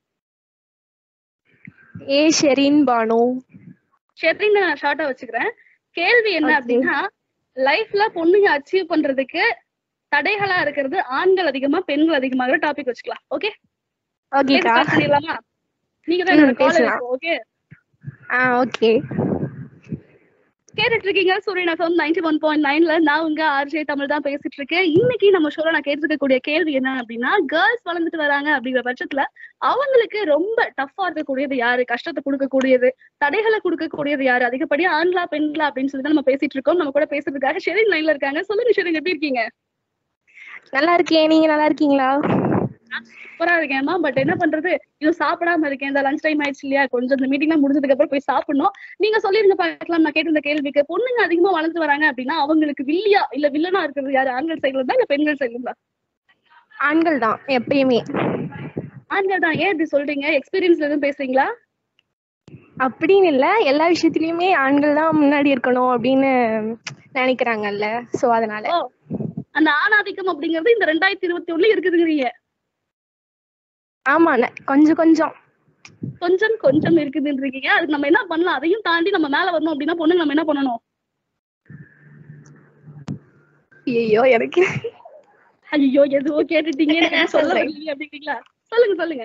ஏ ஷெரீன் பானு ஷெரின்னு நான் ஷார்ட்டா வச்சுக்கிறேன் கேள்வி என்ன Okay. அப்படின்னா லைஃப்ல பொண்ணுங்க அச்சீவ் பண்றதுக்கு தடைகளா இருக்கிறது ஆண்கள் அதிகமா பெண்கள் அதிகமாகிற டாபிக் வச்சுக்கலாம் ஓகே ஓகேக்கா ஸ்டார்ட் பண்ணிடலாமா நீங்க தான் ம், என்னோட காலர் பேசலாம். ஓகே ஆ ஓகே கேட்டுட்டு இருக்கீங்க சூரியன் எஃப்எம் நைன்டி ஒன் பாயிண்ட் நைன்ல நான் உங்க ஆர்ஜே தமிழ் தான் பேசிட்டு இருக்கேன் இன்னைக்கு நம்ம ஷோல நான் கேட்டிருக்கக்கூடிய கேள்வி என்ன அப்படின்னா கேர்ள்ஸ் வளர்ந்துட்டு வராங்க அப்படிங்கிற பட்சத்துல அவங்களுக்கு ரொம்ப டஃப்பா இருக்கக்கூடியது யாரு கஷ்டத்தை கொடுக்கக்கூடியது தடைகளை கொடுக்கக்கூடியது யாரு அதிகப்படியா ஆண்களா பெண்களா அப்படின்னு சொல்லி தான் நம்ம பேசிட்டு இருக்கோம் நம்ம கூட பேசுறதுக்காக ஷெரின் லைன்ல இருக்காங்க சொல்லுங்க ஷெரின் எப்படி இருக்கீங்க நல்லா இருக்கேன் நீங்க நல்லா இருக்கீங்களா சூப்பரா இருக்கேன்மா பட் என்ன பண்றது இன்னும் சாப்பிடாம இருக்கேன் இந்த லஞ்ச் டைம் ஆயிடுச்சு இல்லையா கொஞ்சம் இந்த மீட்டிங் முடிஞ்சதுக்கு அப்புறம் போய் சாப்பிடணும் நீங்க சொல்லிருங்க பார்க்கலாம் நான் கேட்டிருந்த கேள்விக்கு பொண்ணுங்க அதிகமா வளர்ந்து வராங்க அப்படின்னா அவங்களுக்கு வில்லியா இல்ல வில்லனா இருக்கிறது யாரு ஆண்கள் சைடுல இருந்தா இல்ல பெண்கள் சைடுல இருந்தா ஆண்கள் தான் எப்பயுமே ஆண்கள் தான் ஏன் இப்படி சொல்றீங்க எக்ஸ்பீரியன்ஸ்ல எதுவும் பேசுறீங்களா அப்படின்னு இல்ல எல்லா விஷயத்துலயுமே ஆண்கள் தான் முன்னாடி இருக்கணும் அப்படின்னு நினைக்கிறாங்கல்ல சோ அதனால ஓ அந்த ஆணாதிக்கம் அப்படிங்கிறது இந்த ரெண்டாயிரத்தி இருபத்தி ஒண்ணுல இருக்குதுங்கிறீங்க ஆமா ந- கொஞ்சம் கொஞ்சம் கொஞ்சம் கொஞ்சம் இருக்குதுன்றீங்க அதுக்கு நம்ம என்ன பண்ணலாம் அதையும் தாண்டி நம்ம மேல வரணும் அப்படின்னா பொண்ணுங்க நம்ம என்ன பண்ணணும் ஐயோ எனக்கு ஐயோ எதுவோ கேட்டுட்டீங்க எனக்கு நான் எதுவும் சொல்ல சொல்றேன். வரலையே அப்படிங்கிறீங்களா சொல்லுங்க சொல்லுங்க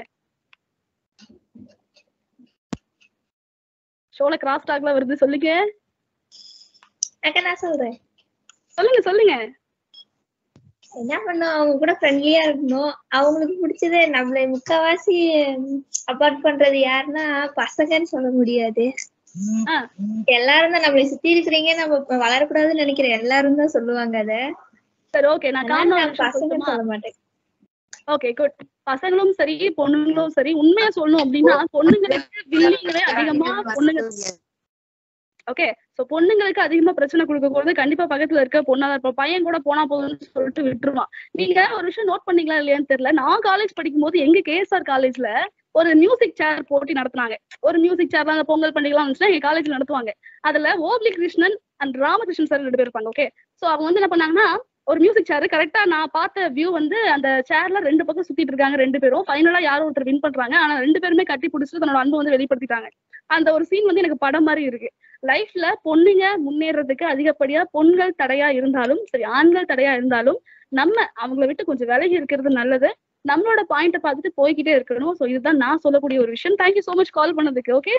ஷோல கிராஸ் டாக்ல வருது சொல்லுங்க அக்கா நான் சொல்றேன் சொல்லுங்க சொல்லுங்க என்ன பண்ணும் அவங்க கூட ஃப்ரெண்ட்லியா இருக்கணும் அவங்களுக்கு பிடிச்சது நம்மள முக்காவாசி அப்பார்ட் பண்றது யாருன்னா பசங்கன்னு சொல்ல முடியாது ஆ, எல்லாரும் தான் நம்மளை சுத்தி இருக்கிறீங்க நம்ம இப்ப வளரக்கூடாதுன்னு நினைக்கிற எல்லாரும் தான் சொல்லுவாங்க அத சரி ஓகே நான் அதனால காமனா நான் பசங்கன்னு சொல்ல மாட்டேன் ஓகே குட் பசங்களும் சரி பொண்ணுங்களும் சரி உண்மையா சொல்லணும் அப்படின்னா பொண்ணுங்களுக்கு வில்லிங்களே அதிகமா பொண்ணுங்க ஓகே சோ பொண்ணுங்களுக்கு அதிகமா பிரச்சனை கொடுக்க போறது கண்டிப்பா பக்கத்துல இருக்க பொண்ணா தான் இருப்போம் பையன் கூட போனா போதும்னு சொல்லிட்டு விட்டுருவான் நீங்க ஒரு விஷயம் நோட் பண்ணீங்களா இல்லையான்னு தெரியல நான் காலேஜ் படிக்கும் போது எங்க கேஎஸ்ஆர் காலேஜ்ல ஒரு மியூசிக் சேர் போட்டி நடத்துனாங்க ஒரு மியூசிக் சேர் அந்த பொங்கல் பண்டிகைலாம் வந்துச்சுன்னா எங்க காலேஜ்ல நடத்துவாங்க அதுல ஓப்லி கிருஷ்ணன் அண்ட் ராமகிருஷ்ணன் சார் ரெண்டு பேர் இருப்பாங்க ஓகே சோ அவங்க வந்து என்ன பண்ணாங்கன்னா ஒரு மியூசிக் சேர் கரெக்டா நான் பார்த்த வியூ வந்து அந்த சேர்ல ரெண்டு பக்கம் சுத்திட்டு இருக்காங்க ரெண்டு பேரும் ஃபைனலா யாரோ ஒருத்தர் வின் பண்றாங்க ஆனா ரெண்டு பேருமே கட்டி பிடிச்சிட்டு தன்னோட அன்பு வந்து வெளிப்படுத்திட்டாங்க அந்த ஒரு சீன் வந்து எனக்கு படம் மாதிரி இருக்கு லைஃப்ல பொண்ணுங்க முன்னேறதுக்கு அதிகப்படியா பொண்கள் தடையா இருந்தாலும் சரி ஆண்கள் தடையா இருந்தாலும் நம்ம அவங்கள விட்டு கொஞ்சம் விலகி இருக்கிறது நல்லது நம்மளோட பாயிண்ட பார்த்துட்டு போய்கிட்டே இருக்கணும் சோ இதுதான் நான் சொல்லக்கூடிய ஒரு விஷயம் தேங்க்யூ சோ மச் கால் பண்ணதுக்கு ஓகே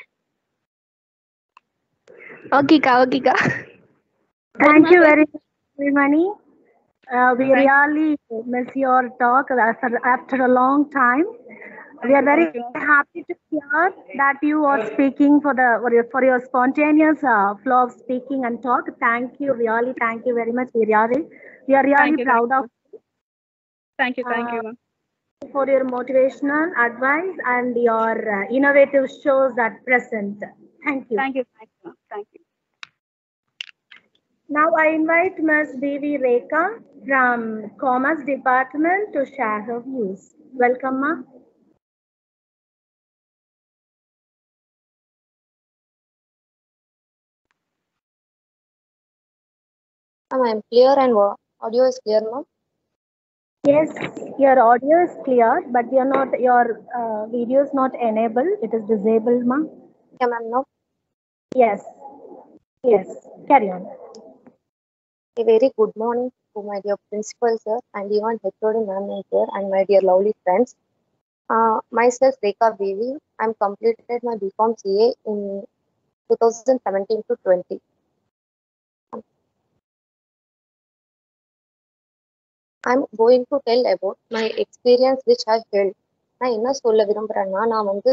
ஓகேக்கா ஓகேக்கா Thank you very much, Mani. Uh, we really miss your talk after, after a long time. We are very happy to hear that you are speaking for the for your, for your spontaneous uh, flow of speaking and talk. Thank you, really, thank you very much. We really we are really Thank you, proud of thank you thank you ma'am for your motivational advice and your uh, innovative shows at present. Thank you. Thank you thank you thank you Now I invite Ms. B.V. Rekha from Commerce Department to share her views. Welcome, ma. Ma'am, I'm clear and wa- audio is clear, ma'am. Yes, your audio is clear, but you're not, your uh, video is not enabled. It is disabled, ma. Yeah, ma'am, no. Yes. Yes. Carry on. A very good morning to my dear principal sir and even HOD ma'am and sir and my dear lovely friends. Uh, myself Rekha Devi. I'm completed my BCom CA in 2017 to 20. I'm going to tell about my experience which I held. நான் என்ன சொல்ல விரும்புறேன்னா நான் வந்து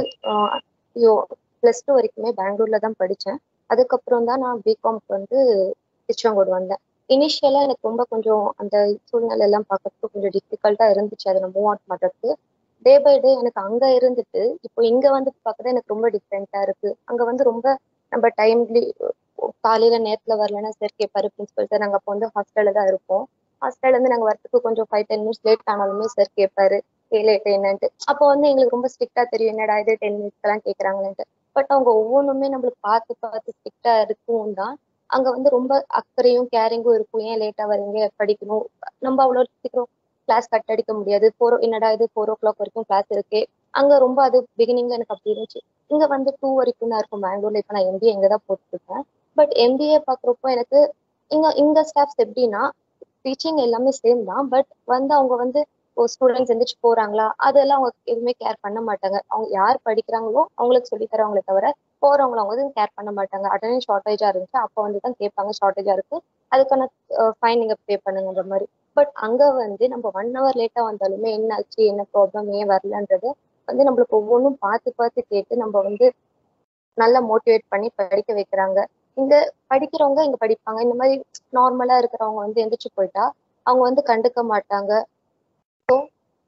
plus two வரைக்குமே பெங்களூர்ல தான் படித்தேன் அதுக்கப்புறம் தான் நான் பிகாம்க்கு வந்து திருச்செங்கோடு வந்தேன் இனிஷியலா எனக்கு ரொம்ப கொஞ்சம் அந்த சூழ்நிலை எல்லாம் பார்க்கறதுக்கு கொஞ்சம் டிஃபிகல்ட்டா இருந்துச்சு அதில் மூவ் அவுட் பண்றதுக்கு டே பை டே எனக்கு அங்க இருந்துட்டு இப்போ இங்க வந்து பார்க்கறது எனக்கு ரொம்ப டிஃப்ரெண்டா இருக்கு அங்க வந்து ரொம்ப நம்ம டைம்லி காலையில நேரத்துல வரலன்னா சார் கேட்பாரு பிரின்சிபல் சார் நாங்க அப்போ வந்து ஹாஸ்டல்ல தான் இருப்போம் ஹாஸ்டல்ல இருந்து நாங்க வரதுக்கு கொஞ்சம் ஃபைவ் டென் மினிட்ஸ் லேட் ஆனாலுமே சார் கேட்பாரு ஏ லேட் என்னன்ட்டு அப்போ வந்து எங்களுக்கு ரொம்ப ஸ்ட்ரிக்டா தெரியும் என்னடா இது டென் மினிட்ஸ் எல்லாம் கேட்கறாங்களேன்ட்டு பட் அவங்க ஒவ்வொன்றுமே நம்மளுக்கு பார்த்து பார்த்து ஸ்ட்ரிக்டா இருக்கும் தான் அங்க வந்து ரொம்ப அக்கறையும் கேரிங்கும் இருக்கும் ஏன் லேட்டா வரீங்க படிக்கணும் நம்ம அவ்வளோ சீக்கிரம் கிளாஸ் கட் அடிக்க முடியாது ஃபோர் என்னடா இது ஃபோர் ஓ கிளாக் வரைக்கும் கிளாஸ் இருக்கு அங்க ரொம்ப அது பிகினிங்ல எனக்கு அப்படி இருந்துச்சு இங்க வந்து டூ வரைக்கும் தான் இருக்கும் பெங்களூர்ல இப்போ நான் எம்பிஏ இங்க தான் போட்டுருக்கேன் பட் எம்பிஏ பாக்குறப்போ எனக்கு இங்க இந்த ஸ்டாஃப்ஸ் எப்படின்னா டீச்சிங் எல்லாமே சேம் தான் பட் வந்து அவங்க வந்து ஸ்டூடெண்ட்ஸ் எந்திரிச்சு போறாங்களா அதெல்லாம் அவங்க எதுவுமே கேர் பண்ண மாட்டாங்க அவங்க யார் படிக்கிறாங்களோ அவங்களுக்கு சொல்லி தரவங்களே தவிர போறவங்கள அவங்க வந்து கேர் பண்ண மாட்டாங்க அட்டண்டன்ஸ் ஷார்டேஜா இருந்துச்சு அப்போ வந்து தான் கேட்பாங்க ஷார்டேஜா இருக்கு அதுக்கான ஃபைன் நீங்க பே பண்ணுங்கன்ற மாதிரி பட் அங்க வந்து நம்ம ஒன் ஹவர் லேட்டா வந்தாலுமே என்ன ஆச்சு என்ன ப்ராப்ளம் ஏன் வரலன்றது வந்து நம்மளுக்கு ஒவ்வொன்றும் பார்த்து பார்த்து கேட்டு நம்ம வந்து நல்லா மோட்டிவேட் பண்ணி படிக்க வைக்கிறாங்க இங்க படிக்கிறவங்க இங்க படிப்பாங்க இந்த மாதிரி நார்மலா இருக்கிறவங்க வந்து எந்திரிச்சு போயிட்டா அவங்க வந்து கண்டுக்க மாட்டாங்க ஸோ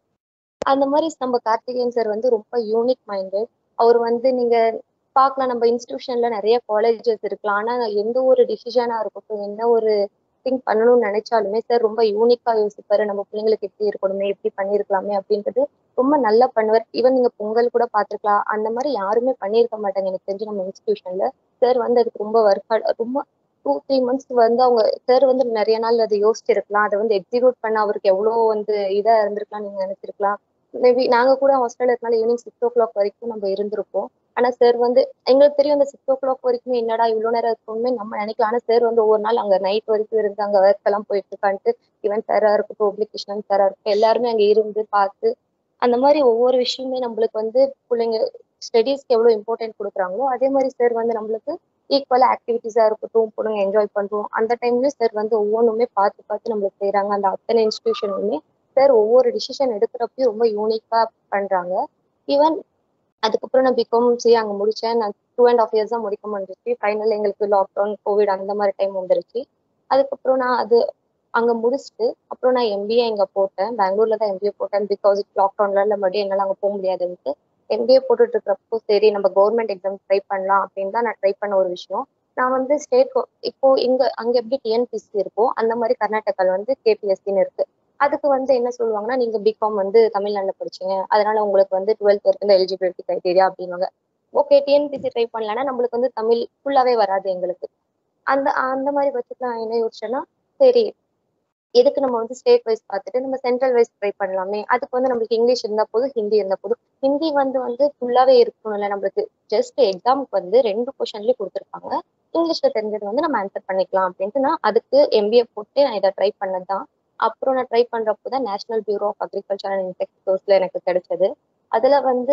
அந்த மாதிரி நம்ம கார்த்திகேயன் சார் வந்து ரொம்ப யூனிக் மைண்டட் அவர் வந்து நீங்க பார்க்கலாம் நம்ம இன்ஸ்டிடியூஷன்ல நிறைய காலேஜஸ் இருக்கலாம் ஆனா எந்த ஒரு டிசிஷனா இருக்கட்டும் என்ன ஒரு திங்க் பண்ணணும்னு நினைச்சாலுமே சார் ரொம்ப யூனிக்கா யோசிப்பாரு நம்ம பிள்ளைங்களுக்கு எப்படி இருக்கணுமே எப்படி பண்ணிருக்கலாமே அப்படின்றது ரொம்ப நல்லா பண்ணுவார் ஈவன் நீங்க பொங்கல் கூட பாத்துருக்கலாம் அந்த மாதிரி யாருமே பண்ணியிருக்க மாட்டாங்க எனக்கு தெரிஞ்சு நம்ம இன்ஸ்டிடியூஷன்ல சார் வந்து அதுக்கு ரொம்ப ஒர்க் ரொம்ப டூ த்ரீ மந்த்ஸ் வந்து அவங்க சார் வந்து நிறைய நாள் அதை யோசிச்சிருக்கலாம் அதை வந்து எக்ஸிக்யூட் பண்ண அவருக்கு எவ்வளோ வந்து இதா இருந்திருக்கலாம் நீங்க நினைச்சிருக்கலாம் மேபி நாங்க கூட ஹாஸ்டல்ல இருக்கனால ஈவினிங் சிக்ஸ் ஓ கிளாக் வரைக்கும் நம்ம இருந்திருப்போம் ஆனா சார் வந்து எங்களுக்கு தெரியும் அந்த சிக்ஸ் ஓ கிளாக் வரைக்கும் என்னடா இவ்வளவு நேரம் இருக்குமே நம்ம நினைக்கலாம் ஆனா சார் வந்து ஒவ்வொரு நாள் அங்க நைட் வரைக்கும் இருந்து அங்க ஒர்க் எல்லாம் போயிட்டு இருக்கான்ட்டு ஈவன் சாரா இருக்கட்டும் பப்ளிகேஷன் சாரா இருக்கட்டும் எல்லாருமே அங்க இருந்து பார்த்து அந்த மாதிரி ஒவ்வொரு விஷயமே நம்மளுக்கு வந்து பிள்ளைங்க ஸ்டடீஸ்க்கு எவ்வளவு இம்பார்ட்டன்ட் கொடுக்குறாங்களோ அதே மாதிரி சார் வந்து நம்மளுக்கு ஈக்குவலா ஆக்டிவிட்டிஸா இருக்கட்டும் பிள்ளைங்க என்ஜாய் பண்றோம் அந்த டைம்ல சார் வந்து ஒவ்வொன்றுமே பார்த்து பார்த்து நம்மளுக்கு செய்யறாங்க அந்த அத்தனை இன்ஸ்டிடியூஷனுமே சார் ஒவ்வொரு டிசிஷன் எடுக்கிறப்பையும் ரொம்ப யூனிக்கா பண்றாங்க ஈவன் அதுக்கப்புறம் நான் பிகாம் சி அங்க முடிச்சேன் நான் டூ அண்ட் ஆஃப் இயர்ஸ் தான் முடிக்க முடிஞ்சிச்சு ஃபைனல் எங்களுக்கு லாக்டவுன் கோவிட் அந்த மாதிரி டைம் வந்துருச்சு அதுக்கப்புறம் நான் அது அங்க முடிச்சுட்டு அப்புறம் நான் எம்பிஏ இங்க போட்டேன் பெங்களூர்ல தான் எம்பிஏ போட்டேன் பிகாஸ் லாக்டவுன்ல இல்ல மறுபடியும் என்னால அங்க போக முடியாதுன்ட்டு எம்பிஏ போட்டுட்டு இருக்கிறப்போ சரி நம்ம கவர்மெண்ட் எக்ஸாம் ட்ரை பண்ணலாம் அப்படின்னு தான் நான் ட்ரை பண்ண ஒரு விஷயம் நான் வந்து ஸ்டேட் இப்போ இங்க அங்க எப்படி டிஎன்பிசி இருக்கோ அந்த மாதிரி கர்நாடகால வந்து கேபிஎஸ்சின்னு இருக்கு அதுக்கு வந்து என்ன சொல்லுவாங்கன்னா நீங்க பிகாம் வந்து தமிழ்நாட்டுல படிச்சீங்க அதனால உங்களுக்கு வந்து டுவெல்த் வரைக்கும் இந்த எலிஜிபிலிட்டி கிரைட்டீரியா அப்படின்வாங்க ஓகே டிஎன்பிசி ட்ரை பண்ணலன்னா நம்மளுக்கு வந்து தமிழ் ஃபுல்லாவே வராது எங்களுக்கு அந்த அந்த மாதிரி பட்சத்துல நான் என்ன யோசிச்சேன்னா சரி எதுக்கு நம்ம வந்து ஸ்டேட் வைஸ் பார்த்துட்டு நம்ம சென்ட்ரல் வைஸ் ட்ரை பண்ணலாமே அதுக்கு வந்து நம்மளுக்கு இங்கிலீஷ் இருந்தா போதும் ஹிந்தி இருந்தா போதும் ஹிந்தி வந்து வந்து ஃபுல்லாவே இருக்கணும்ல நம்மளுக்கு ஜஸ்ட் எக்ஸாமுக்கு வந்து ரெண்டு கொஷன்லயே கொடுத்துருப்பாங்க இங்கிலீஷ்ல தெரிஞ்சது வந்து நம்ம ஆன்சர் பண்ணிக்கலாம் அப்படின்ட்டு நான் அதுக்கு எம்பிஏ போட்டு நான் இதை ட்ரை பண்ணதுதான் அப்புறம் நான் ட்ரை பண்றப்போ தான் national bureau of agriculture and இன்செக்டர்ஸ்ல எனக்கு கிடைச்சது அதுல வந்து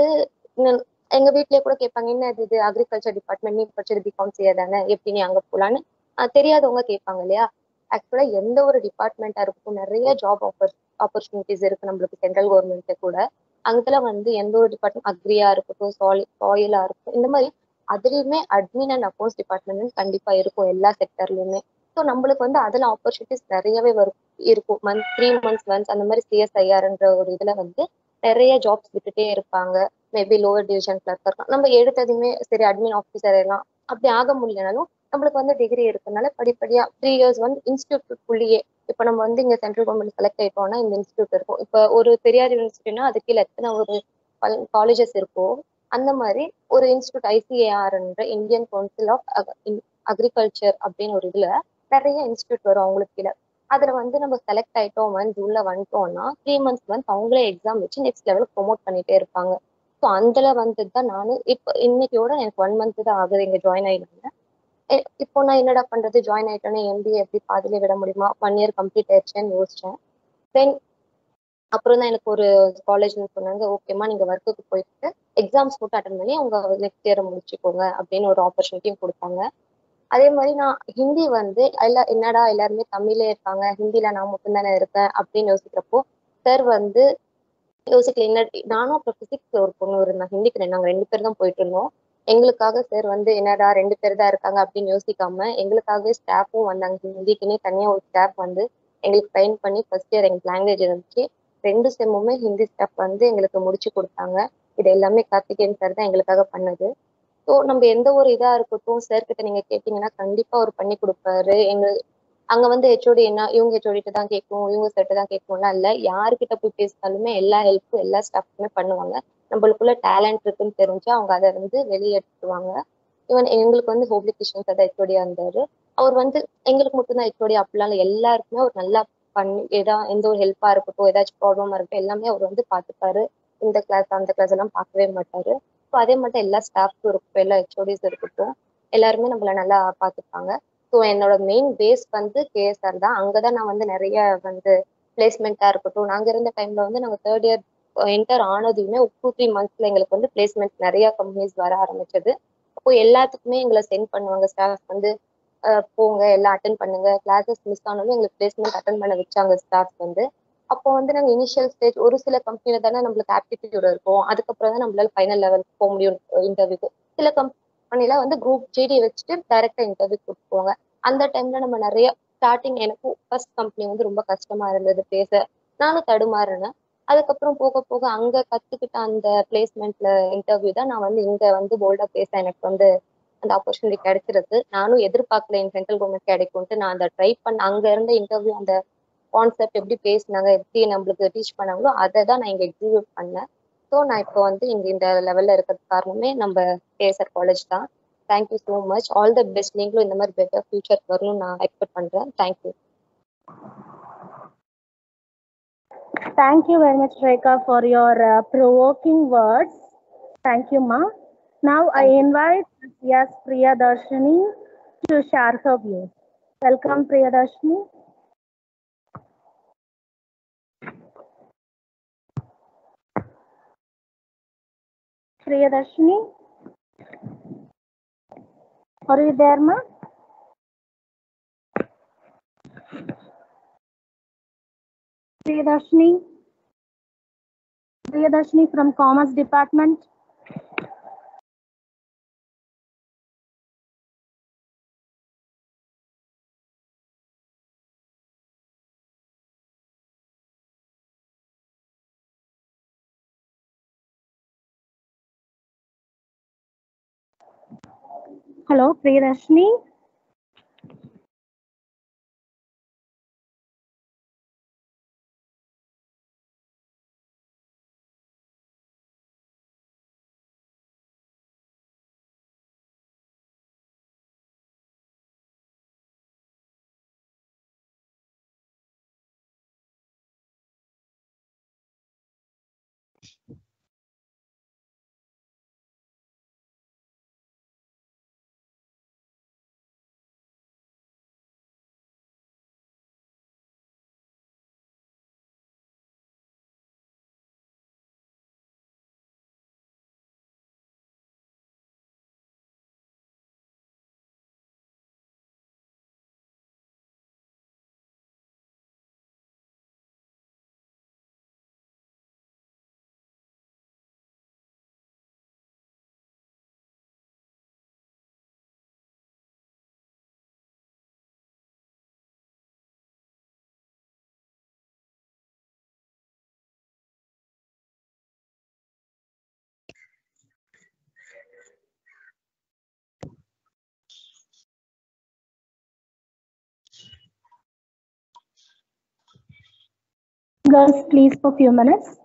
எங்க வீட்லயே கூட கேட்பாங்க என்ன இது அக்ரிகல்ச்சர் டிபார்ட்மெண்ட் நீ படிச்சது பிகாம் செய்ய தானே எப்படி நீ அங்க போலான்னு தெரியாதவங்க கேட்பாங்க இல்லையா ஆக்சுவலா எந்த ஒரு டிபார்ட்மெண்டா இருக்கட்டும் நிறைய ஜாப் ஆஃபர் ஆப்பர்ச்சுனிட்டிஸ் இருக்கு நம்மளுக்கு சென்ட்ரல் கவர்மெண்ட்ல கூட அங்கெல்ல வந்து எந்த ஒரு டிபார்ட்மெண்ட் அக்ரியா இருக்கட்டும் சாலி சாயிலா இருக்கட்டும் இந்த மாதிரி அதுலயுமே அட்மின் அண்ட் அக்கௌண்ட்ஸ் டிபார்ட்மெண்ட் கண்டிப்பா இருக்கும் எல்லா செக்டர்லயுமே ஸோ நம்மளுக்கு வந்து அதுல ஆப்பர்ச்சுனிட்டிஸ் நிறையவே வரும் இருக்கும் மந்த் த்ரீ மந்த்ஸ் ஒன்ஸ் அந்த மாதிரி சிஎஸ்ஐஆர்ன்ற ஒரு இதுல வந்து நிறைய ஜாப்ஸ் விட்டுட்டே இருப்பாங்க மேபி லோவர் டிவிஷன் கிளர்க் இருக்கலாம் நம்ம எடுத்ததுமே சரி அட்மின் ஆஃபீஸர் எல்லாம் அப்படி ஆக முடியலனாலும் நம்மளுக்கு வந்து டிகிரி இருக்கனால படிப்படியா த்ரீ இயர்ஸ் வந்து இன்ஸ்டியூட்டுக்குள்ளேயே இப்போ நம்ம வந்து இங்க சென்ட்ரல் கவர்மெண்ட் செலக்ட் ஆயிட்டோம்னா இந்த இன்ஸ்டியூட் இருக்கும் இப்போ ஒரு பெரியார் யூனிவர்சிட்டினா அது கீழே எத்தனை ஒரு காலேஜஸ் இருக்கோ அந்த மாதிரி ஒரு இன்ஸ்டியூட் ஐசிஏஆர்ன்ற இந்தியன் கவுன்சில் ஆஃப் அக்ரிகல்ச்சர் அப்படின்னு ஒரு இதுல நிறைய இன்ஸ்டியூட் வரும் அவங்களுக்கு கீழே அதுல வந்து நம்ம செலக்ட் ஆயிட்டோம் வந்து உள்ள வந்துட்டோம்னா த்ரீ மந்த்ஸ் வந்து அவங்களே எக்ஸாம் வச்சு நெக்ஸ்ட் லெவலுக்கு ப்ரொமோட் பண்ணிட்டே இருப்பாங்க ஸோ அதுல வந்து தான் நான் இப்போ இன்னைக்கோட எனக்கு ஒன் மந்த் தான் ஆகுது இங்க ஜாயின் ஆயிருந்தேன் எ- இப்போ நான் என்னடா பண்றது ஜாயின் ஆயிட்டோன்னே எம்பிஏ எப்படி பாதியிலே விட முடியுமா ஒன் இயர் கம்ப்ளீட் ஆயிடுச்சேன்னு யோசிச்சேன் தென் அப்புறம் தான் எனக்கு ஒரு காலேஜ்ல சொன்னாங்க ஓகேம்மா நீங்க ஒர்க்குக்கு போயிட்டு எக்ஸாம்ஸ் மட்டும் அட்டன் பண்ணி அவங்க நெக்ஸ்ட் இயர் முடிச்சுக்கோங்க அப்படின்னு ஒரு ஆப்பர்ச்சுனிட்டியும் கொடுத்தாங்க அதே மாதிரி நான் ஹிந்தி வந்து எல்லா என்னடா எல்லாருமே தமிழ்லே இருக்காங்க ஹிந்தில நான் மட்டும் தானே இருக்கேன் அப்படின்னு யோசிக்கிறப்போ சார் வந்து யோசிக்கல என்ன நானும் அப்புறம் பிசிக்ஸ் ஒரு பொண்ணு இருந்தா ஹிந்திக்கு ரெண்டு- நாங்க ரெண்டு பேர் தான் போயிட்டு இருந்தோம் எங்களுக்காக சார் வந்து என்னடா ரெண்டு பேர் தான் இருக்காங்க அப்படின்னு யோசிக்காம எங்களுக்காகவே ஸ்டாஃபும் வந்தாங்க ஹிந்திக்குன்னே தனியா ஒரு ஸ்டாஃப் வந்து எங்களுக்கு ட்ரைன் பண்ணி ஃபர்ஸ்ட் இயர் எங்களுக்கு லாங்குவேஜ் இருந்துச்சு ரெண்டு செம்முமே ஹிந்தி ஸ்டாஃப் வந்து எங்களுக்கு முடிச்சு கொடுத்தாங்க இது எல்லாமே கார்த்திகேயன் சார் தான் எங்களுக்காக பண்ணது ஸோ நம்ம எந்த ஒரு இதா இருக்கட்டும் சார் கிட்ட நீங்க கேட்டீங்கன்னா கண்டிப்பா அவர் பண்ணி கொடுப்பாரு எங்க அங்க வந்து ஹெச்ஓடி என்ன இவங்க ஹெச்ஓடிட்டு தான் கேட்கும் இவங்க செட்டு தான் கேட்கணும்லாம் இல்ல யாருக்கிட்ட போய் பேசினாலுமே எல்லா ஹெல்ப்பும் எல்லா ஸ்டாஃப்ஸுமே பண்ணுவாங்க நம்மளுக்குள்ள டேலண்ட் இருக்குன்னு தெரிஞ்சு அவங்க அதை வந்து வெளியெடுத்துருவாங்க ஈவன் எங்களுக்கு வந்து ஹோப்லி கிருஷ்ணன் சார் ஹெச்ஓடியா இருந்தாரு அவர் வந்து எங்களுக்கு மட்டும்தான் ஹெச்ஓடி அப்படிலாம் இல்ல எல்லாருக்குமே அவர் நல்லா பண்ணி ஏதா எந்த ஒரு ஹெல்ப்பா இருக்கட்டும் ஏதாச்சும் ப்ராப்ளமா இருக்கட்டும் எல்லாமே அவர் வந்து பார்த்துப்பாரு இந்த கிளாஸ் அந்த கிளாஸ் எல்லாம் பார்க்கவே மாட்டாரு ஸோ அதே மட்டும் எல்லா ஸ்டாஃப்ஸும் இருக்கட்டும் எல்லா ஹெச்ஓடிஸ் இருக்கட்டும் எல்லாருமே நம்மள நல்லா பார்த்துப்பாங்க ஸோ என்னோட மெயின் பேஸ் வந்து கேஎஸ்ஆர் தான் அங்கதான் நான் வந்து நிறைய வந்து பிளேஸ்மெண்ட்டா இருக்கட்டும் நாங்க இருந்த டைம்ல வந்து நாங்க தேர்ட் இயர் என்டர் ஆனதுமே டூ த்ரீ மந்த்ஸ்ல எங்களுக்கு வந்து பிளேஸ்மெண்ட் நிறைய கம்பெனிஸ் வர ஆரம்பிச்சது அப்போ எல்லாத்துக்குமே எங்களை சென்ட் பண்ணுவாங்க ஸ்டாஃப் வந்து அஹ் போங்க எல்லாம் அட்டன் பண்ணுங்க கிளாஸஸ் மிஸ் ஆனாலும் எங்களுக்கு பிளேஸ்மெண்ட் அட்டன் பண்ண வச்சாங்க ஸ்டாஃப் வந்து அப்போ வந்து நாங்க இனிஷியல் ஸ்டேஜ் ஒரு சில கம்பெனில தானே நம்மளுக்கு ஆப்டிடியூட் இருக்கும் அதுக்கப்புறம் தான் நம்மளால ஃபைனல் லெவலுக்கு போக முடியும் இன்டர்வியூக்கு சில கம்பெனில வந்து குரூப் ஜிடி வச்சுட்டு டைரக்டா இன்டர்வியூ கூப்பிட்டு அந்த டைம்ல நம்ம நிறைய ஸ்டார்டிங் எனக்கும் ஃபர்ஸ்ட் கம்பெனி வந்து ரொம்ப கஷ்டமா இருந்தது பேச நானும் தடுமாறினேன் அதுக்கப்புறம் போக போக அங்க கத்துக்கிட்ட அந்த பிளேஸ்மெண்ட்ல இன்டர்வியூ தான் நான் வந்து இங்க வந்து போல்டா பேச எனக்கு வந்து அந்த ஆப்பர்ச்சுனிட்டி கிடைச்சிருக்கு நானும் எதிர்பார்க்கல என் சென்ட்ரல் கவர்மெண்ட் கிடைக்கும்ட்டு நான் அந்த ட்ரை பண்ண அங்க இருந்த இன்டர்வியூ அந்த கான்செப்ட் எப்படி பேசினாங்க எப்படி நம்மளுக்கு டீச் பண்ணாங்களோ அதை தான் நான் இங்க எக்ஸிக்யூட் பண்ணேன் ஸோ நான் இப்போ வந்து இங்க இந்த லெவல்ல இருக்கிறது காரணமே நம்ம கேஎஸ்ஆர் காலேஜ் தான் thank you so much all the best நீங்களும் இந்த மாதிரி பெட்டர் ஃபியூச்சர் வரணும்னு நான் எக்ஸ்பெக்ட் பண்றேன் thank you Thank you very much, Rekha, for your uh, provoking words. Thank you, Ma. Now I invite yes, Priya Darshini to share her views. Welcome, Priya Darshini. Priya Darshini, are you there, Ma? Priyadarshini. Priyadarshini from Commerce Department. Hello, Priyadarshini. Girls, please, for few minutes.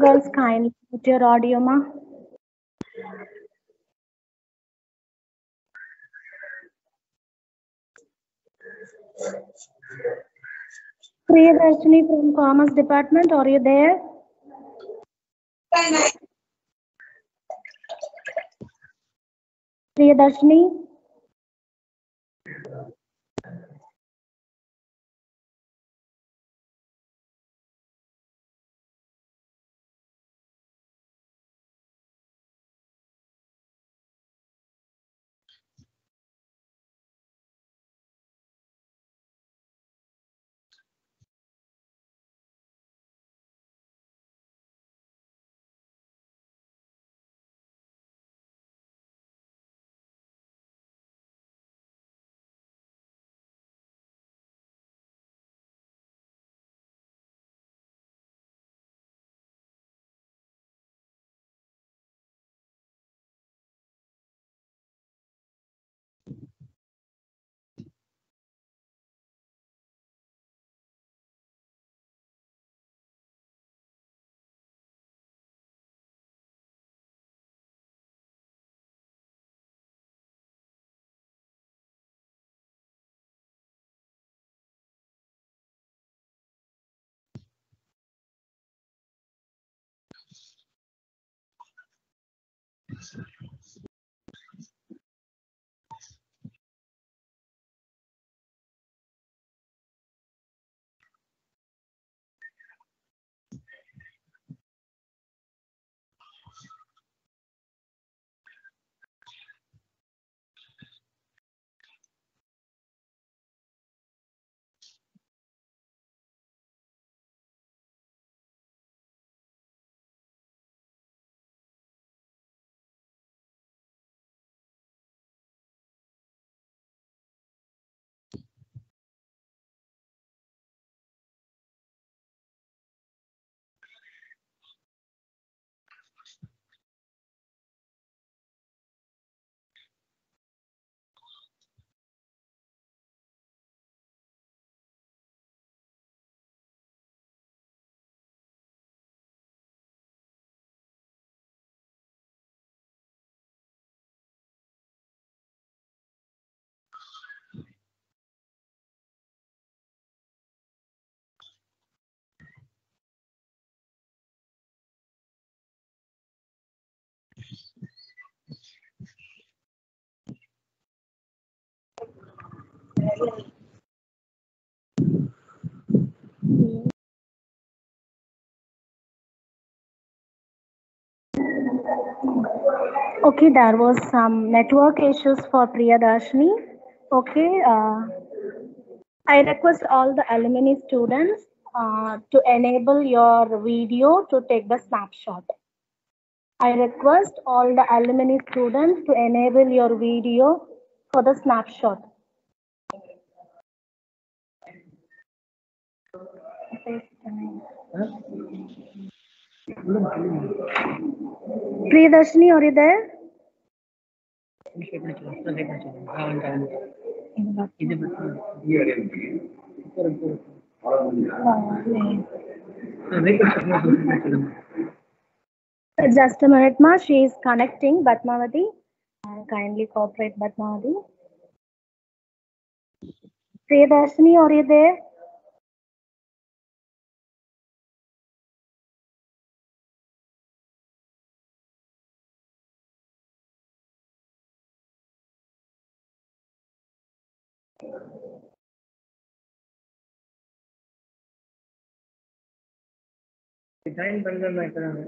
girls kindly put your audio, ma. Priyadarshini from Commerce Department, are you there? Priyadarshini? Okay, there was some network issues for Priyadarshini. Okay, uh, I request all the alumni students uh, to enable your video to take the snapshot. I request all the alumni students to enable your video for the snapshot. Priyadarshini, are you there? Just a minute, ma. She is connecting Batmavati. Uh, kindly cooperate, Batmavati. Priyadarshini, are you there? Join பண்ணல இருக்கிறாங்க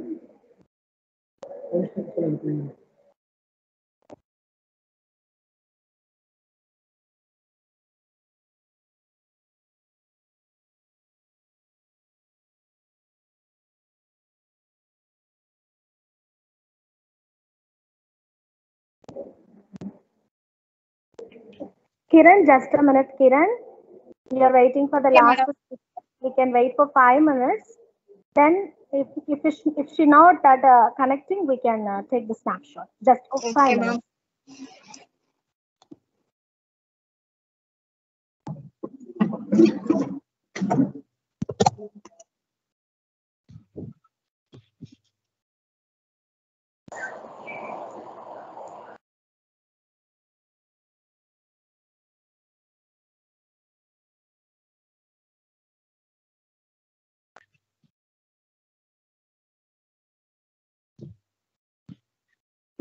Kiran, just a minute, Kiran. We are waiting for the last. We can wait for five minutes. Then, if if she, if she not that uh, connecting, we can uh, take the snapshot. Just for five ma'am. minutes.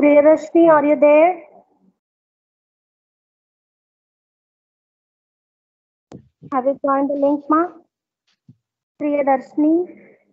Priyarashni, are you there? Have you joined the link, ma? Priyadarshini?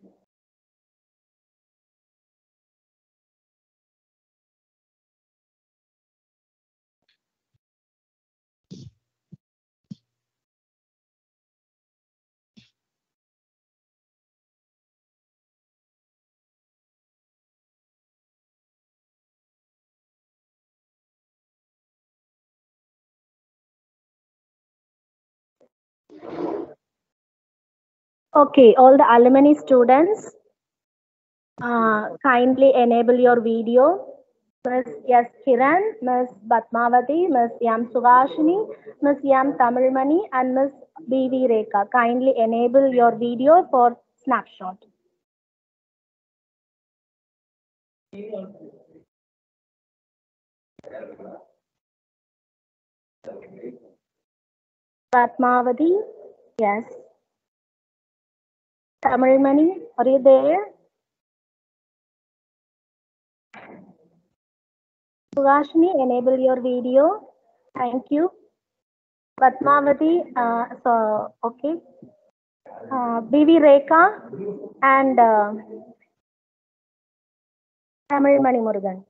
Okay, all the alumni students, uh, kindly enable your video. Ms. S. Kiran, Ms. Batmavati, Ms. Yam Sugashini, Ms. Yam Tamilmani, and Ms. B.V. Rekha. Kindly enable your video for snapshot. Batmavati, yes. Tamilmani, are you there? Sugashini, enable your video. Thank you. Padmavati, uh, so, okay. Uh, BV Rekha and uh, Tamil Mani Murugan.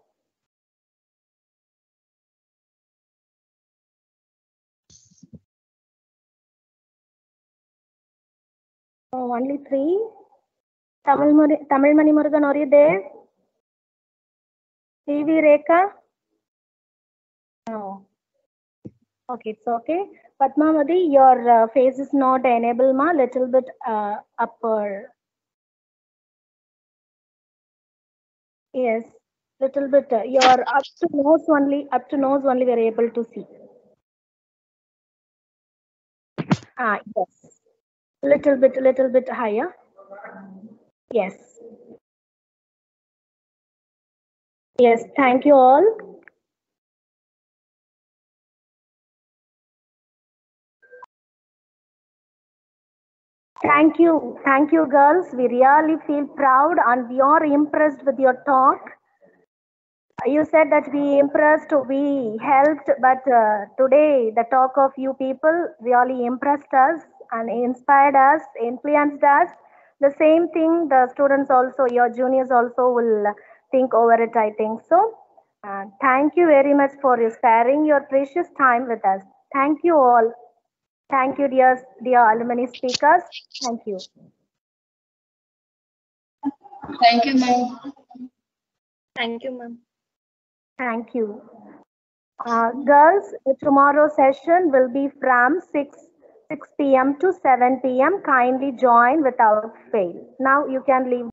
Oh, only three. Tamil, Muri- Tamil Mani Murugan, are you there? TV Rekha? No. Okay, it's okay. Padmavati, your uh, face is not enabled, ma. Little bit uh, upper. Yes, little bit. Uh, your up to nose only. Up to nose only. We are able to see. Ah, yes. Little bit, little bit higher. Yes. Yes, thank you all. Thank you. Thank you, girls. We really feel proud and we are impressed with your talk. You said that we impressed, we helped, but uh, today the talk of you people really impressed us and inspired us, influenced us. The same thing the students also, your juniors also will think over it, I think so. Uh, thank you very much for sparing your precious time with us. Thank you all. Thank you, dear, dear alumni speakers. Thank you. Thank you, ma'am. Thank you, ma'am. Thank you. Uh, girls, tomorrow session will be from 6, 6 p.m. to 7 p.m. Kindly join without fail. Now you can leave.